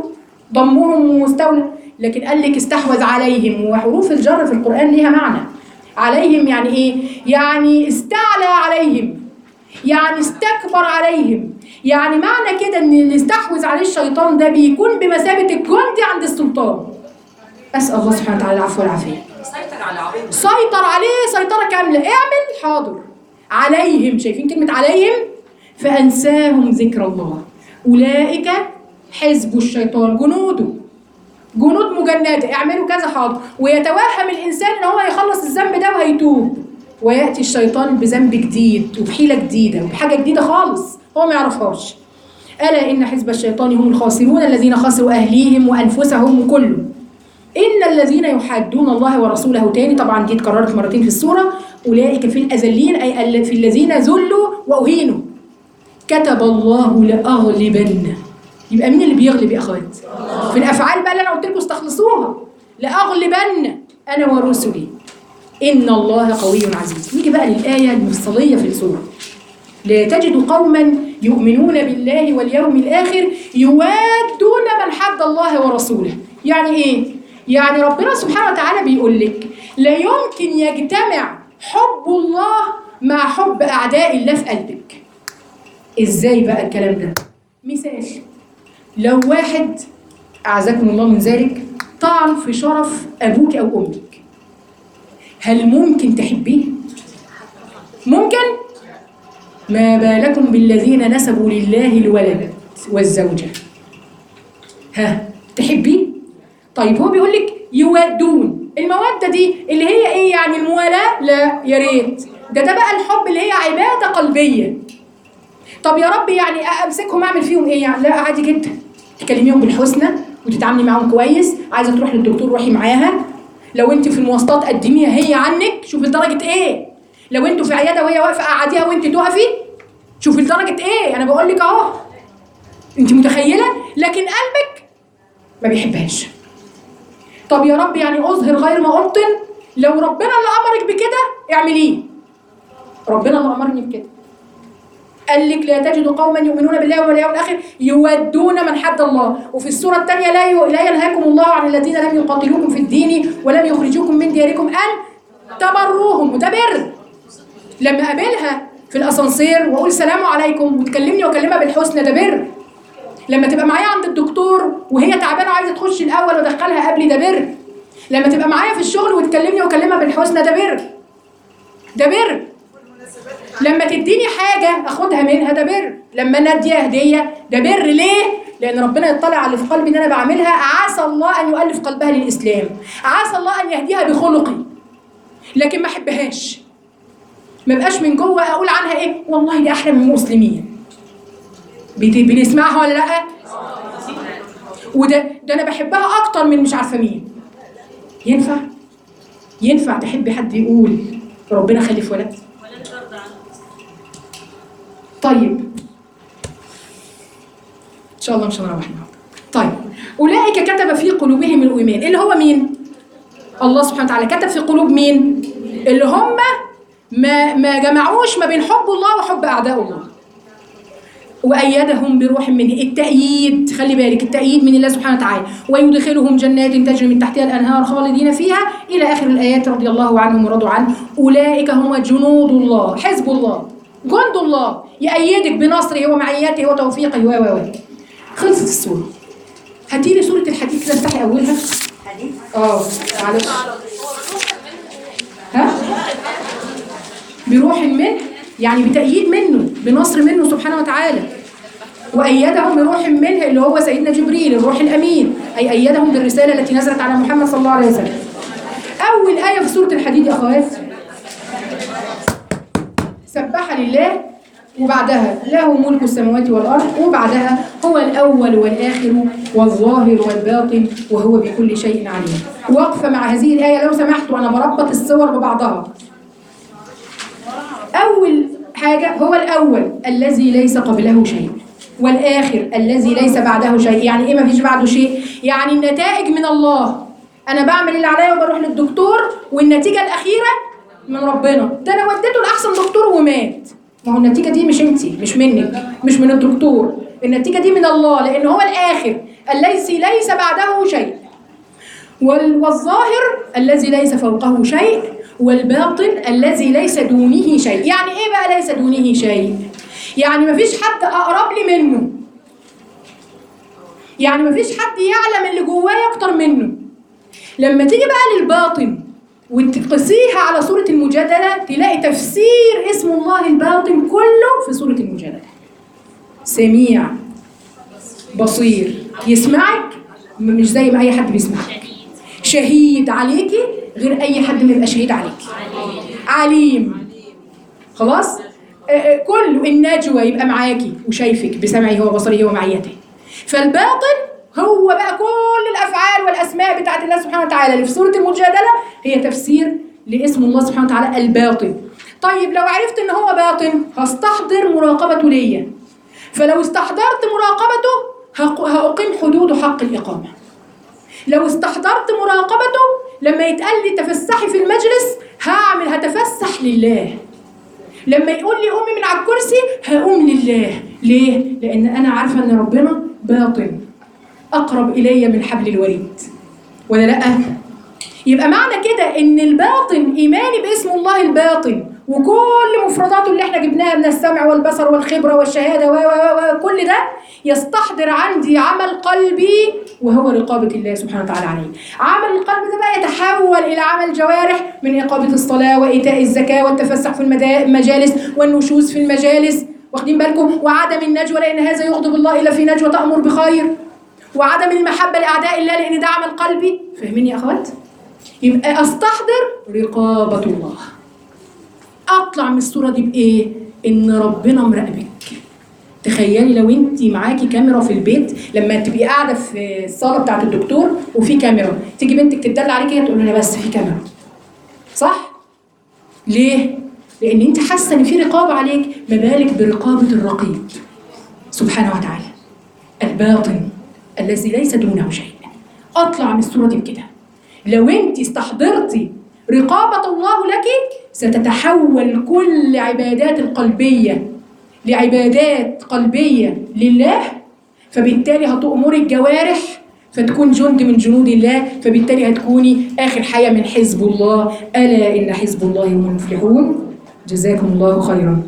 ضمهم واستولى لكن قال لك استحوذ عليهم وحروف الجر في القرآن ليها معنى عليهم يعني ايه يعني استعلى عليهم يعني استكبر عليهم يعني معنى كده ان اللي استحوذ عليه الشيطان ده بيكون بمثابة الجندي عند السلطان أسأل الله سبحانه وتعالى العفو والعافية سيطر على عقولهم سيطر عليه سيطرة كاملة اعمل حاضر عليهم شايفين كلمة عليهم فأنساهم ذكر الله أولئك حزب الشيطان جنوده جنود مجندة اعملوا كذا حاضر ويتوهم الإنسان إن هو هيخلص الذنب ده وهيتوب ويأتي الشيطان بذنب جديد وبحيلة جديدة وبحاجة جديدة خالص هو ما يعرفهاش ألا إن حزب الشيطان هم الخاسرون الذين خسروا أهليهم وأنفسهم وكله إن الذين يحادون الله ورسوله تاني طبعا دي اتكررت مرتين في السورة أولئك في الأذلين أي ال- في الذين ذلوا وأهينوا كتب الله لأغلبن يبقى مين اللي بيغلب يا أخوات؟ في الأفعال بقى اللي أنا قلت لكم استخلصوها لأغلبن أنا ورسلي إن الله قوي عزيز نيجي بقى للآية المفصلية في السورة لا تجد قوما يؤمنون بالله واليوم الآخر يوادون من حد الله ورسوله يعني إيه؟ يعني ربنا سبحانه وتعالى بيقول لك لا يمكن يجتمع حب الله مع حب أعداء الله في قلبك إزاي بقى الكلام ده؟ مثال لو واحد أعزكم الله من ذلك طعن في شرف أبوك أو أمك هل ممكن تحبيه؟ ممكن؟ ما بالكم بالذين نسبوا لله الولد والزوجة ها تحبيه؟ طيب هو بيقول لك يودون المودة دي اللي هي ايه يعني الموالاة لا يا ريت ده ده بقى الحب اللي هي عبادة قلبية طب يا رب يعني امسكهم اعمل فيهم ايه يعني لا عادي جدا تكلميهم بالحسنى وتتعاملي معاهم كويس عايزه تروحي للدكتور روحي معاها لو انت في المواصلات قدميها هي عنك شوفي لدرجه ايه لو انتوا في عياده وهي واقفه قعديها وانت تقفي شوفي لدرجه ايه انا بقول لك اهو انت متخيله لكن قلبك ما بيحبهاش طب يا رب يعني اظهر غير ما ابطن لو ربنا اللي امرك بكده اعمليه ربنا اللي امرني بكده قال لك لا تجد قوما يؤمنون بالله واليوم الاخر يودون من حد الله وفي السوره الثانيه لا ي- لا ينهاكم الله عن الذين لم يقاتلوكم في الدين ولم يخرجوكم من دياركم ان تبروهم وده بر لما اقابلها في الاسانسير واقول سلام عليكم وتكلمني واكلمها بالحسنى ده بر لما تبقى معايا عند الدكتور وهي تعبانه وعايزه تخش الاول وادخلها قبلي ده بر لما تبقى معايا في الشغل وتكلمني واكلمها بالحسنى ده بر ده بر لما تديني حاجة اخدها منها ده بر لما انا اديها هدية ده بر ليه؟ لأن ربنا يطلع على اللي في قلبي إن أنا بعملها عسى الله أن يؤلف قلبها للإسلام عسى الله أن يهديها بخلقي لكن ما أحبهاش ما بقاش من جوه أقول عنها إيه؟ والله دي أحلى من المسلمين بت- بنسمعها ولا لأ؟ وده ده أنا بحبها أكتر من مش عارفة مين ينفع؟ ينفع تحبي حد يقول ربنا خلف ولد؟ طيب ان شاء الله مش هنروح النهارده طيب اولئك كتب في قلوبهم الايمان اللي هو مين الله سبحانه وتعالى كتب في قلوب مين اللي هم ما ما جمعوش ما بين حب الله وحب اعداء الله وأيدهم بروح منه التأييد خلي بالك التأييد من الله سبحانه وتعالى ويدخلهم جنات تجري من تحتها الأنهار خالدين فيها إلى آخر الآيات رضي الله عنهم ورضوا عنه أولئك هم جنود الله حزب الله جند الله يأيدك بنصره ومعيته وتوفيقه و و و خلصت السورة هاتي لي سورة الحديد كده افتحي أولها حديث اه معلش ها بروح منه يعني بتأييد منه بنصر منه سبحانه وتعالى وأيدهم بروح منه اللي هو سيدنا جبريل الروح الأمين أي أيدهم بالرسالة التي نزلت على محمد صلى الله عليه وسلم أول آية في سورة الحديد يا أخوات سبح لله وبعدها له ملك السماوات والأرض وبعدها هو الأول والآخر والظاهر والباطن وهو بكل شيء عليم وقفة مع هذه الآية لو سمحت وأنا بربط الصور ببعضها أول حاجة هو الأول الذي ليس قبله شيء والآخر الذي ليس بعده شيء يعني إيه ما فيش بعده شيء يعني النتائج من الله أنا بعمل اللي عليا وبروح للدكتور والنتيجة الأخيرة من ربنا ده أنا وديته لأحسن دكتور ومات ما هو النتيجة دي مش أنت مش منك مش من الدكتور النتيجة دي من الله لأن هو الآخر الذي ليس بعده شيء وال- والظاهر الذي ليس فوقه شيء والباطن الذي ليس دونه شيء يعني ايه بقى ليس دونه شيء يعني مفيش حد اقرب لي منه يعني مفيش حد يعلم اللي جوايا اكتر منه لما تيجي بقى للباطن وتقيسيها على سورة المجادلة تلاقي تفسير اسم الله الباطن كله في سورة المجادلة سميع بصير يسمعك م- مش زي ما اي حد بيسمعك شهيد عليكي غير اي حد ما يبقى شهيد عليكي عليم خلاص آه، آه، كله النجوى يبقى معاكي وشايفك بسمعه وبصره ومعيته فالباطن هو بقى كل الافعال والاسماء بتاعت الله سبحانه وتعالى اللي في سوره المجادله هي تفسير لاسم الله سبحانه وتعالى الباطن طيب لو عرفت ان هو باطن هستحضر مراقبته ليا فلو استحضرت مراقبته هق- هأقيم حدود حق الإقامة لو استحضرت مراقبته لما يتقال لي تفسحي في المجلس هعمل هتفسح لله لما يقول لي قومي من على الكرسي هقوم لله ليه؟ لأن أنا عارفة إن ربنا باطن أقرب إلي من حبل الوريد ولا لأ؟ يبقى معنى كده ان الباطن ايماني باسم الله الباطن وكل مفرداته اللي احنا جبناها من السمع والبصر والخبره والشهاده و و و كل ده يستحضر عندي عمل قلبي وهو رقابه الله سبحانه وتعالى عليه. عمل القلب ده بقى يتحول الى عمل جوارح من اقامه الصلاه وايتاء الزكاه والتفسح في المدا- المجالس والنشوز في المجالس واخدين بالكم وعدم النجوى لان هذا يغضب الله الا في نجوى تامر بخير وعدم المحبه لاعداء الله لان ده عمل قلبي فاهمين يا اخوات؟ يبقى استحضر رقابة الله اطلع من الصورة دي بايه ان ربنا مراقبك تخيلي لو انت معاكي كاميرا في البيت لما تبقي قاعده في الصاله بتاعت الدكتور وفي كاميرا تيجي بنتك تدل عليكي كده تقول لها بس في كاميرا صح ليه لان انت حاسه ان في رقابه عليك ما بالك برقابه الرقيب سبحانه وتعالى الباطن الذي ليس دونه شيء اطلع من الصوره دي بكده لو انت استحضرتي رقابة الله لك ستتحول كل عبادات القلبية لعبادات قلبية لله فبالتالي هتأمري الجوارح فتكون جند من جنود الله فبالتالي هتكوني آخر حياة من حزب الله ألا إن حزب الله هم المفلحون جزاكم الله خيرا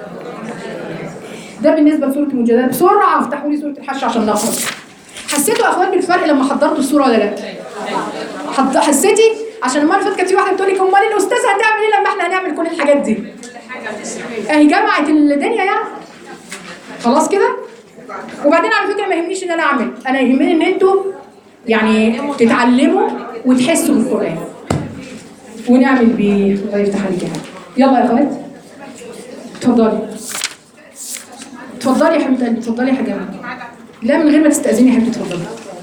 ده بالنسبة لسورة المجادلة بسرعة افتحوا لي سورة الحش عشان نخلص حسيتوا يا اخوان بالفرق لما حضرتوا الصورة ولا لا؟ حط- حسيتي عشان المره اللي فاتت كانت في واحده بتقول لك امال الاستاذ هتعمل ايه لما احنا هنعمل كل الحاجات دي اهي جمعت الدنيا يعني خلاص كده وبعدين على فكره ما يهمنيش ان انا اعمل انا يهمني ان انتوا يعني تتعلموا وتحسوا بالقران ونعمل بيه الله يفتح عليك يا حاج. يلا يا اخوات اتفضلي اتفضلي يا حبيبتي قلبي، اتفضلي يا حاجه لا من غير ما تستاذني يا حبيبتي اتفضلي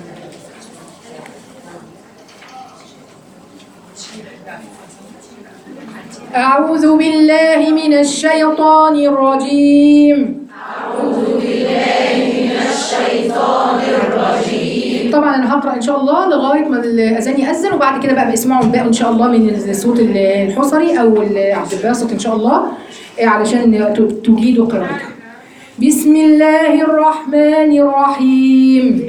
أعوذ بالله من الشيطان الرجيم أعوذ بالله من الشيطان الرجيم طبعا أنا هقرأ إن شاء الله لغاية ما الأذان يأذن وبعد كده بقى بسمعوا الباقي إن شاء الله من الصوت الحصري أو عبد الباسط إن شاء الله إيه، علشان ت- تجيدوا قراءته بسم الله الرحمن الرحيم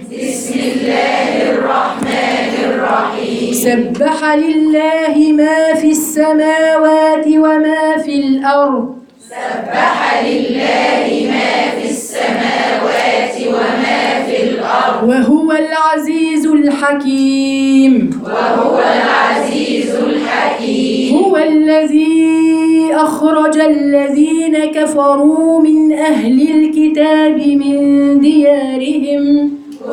سبح لله ما في السماوات وما في الأرض سبح لله ما في السماوات وما في الأرض وهو العزيز الحكيم وهو العزيز الحكيم هو الذي أخرج الذين كفروا من أهل الكتاب من ديارهم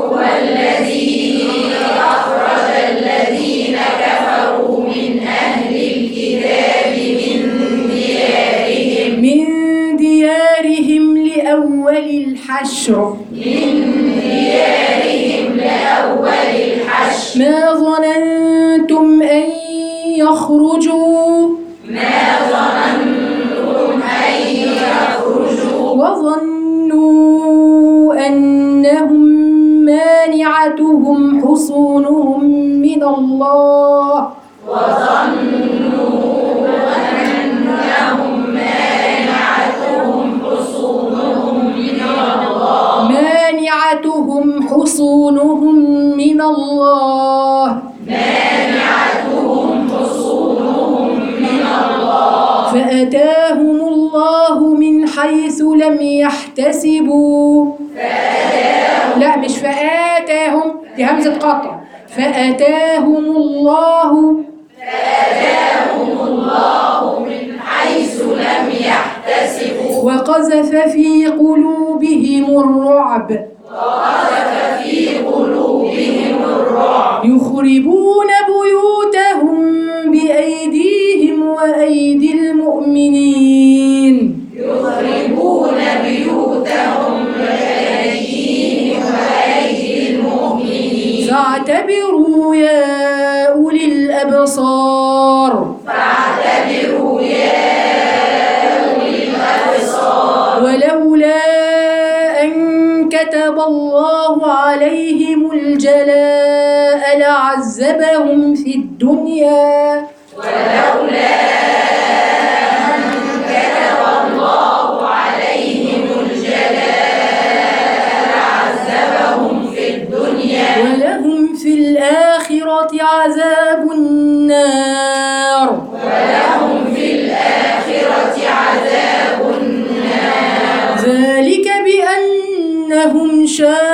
من ديارهم لأول الحشر من ديارهم لأول الحشر ما ظننتم أن يخرجوا ما ظننتم أن يخرجوا وظنوا أنهم مانعتهم حصونهم من الله مانعتهم حصونهم حيث لم يحتسبوا لا مش فآتاهم دي همزة قطع فآتاهم الله وقذف في قلوبهم الرعب يخربون بيوتهم بأيديهم وأيدي المؤمنين يخربون بيوتهم بأيديهم وأيدي المؤمنين فاعتبروا يا أولي الأبصار ولولا أن كتب الله عليهم الجلاء لعذبهم في الدنيا ولهم في الآخرة عذاب النار ذلك بأنهم شاقوا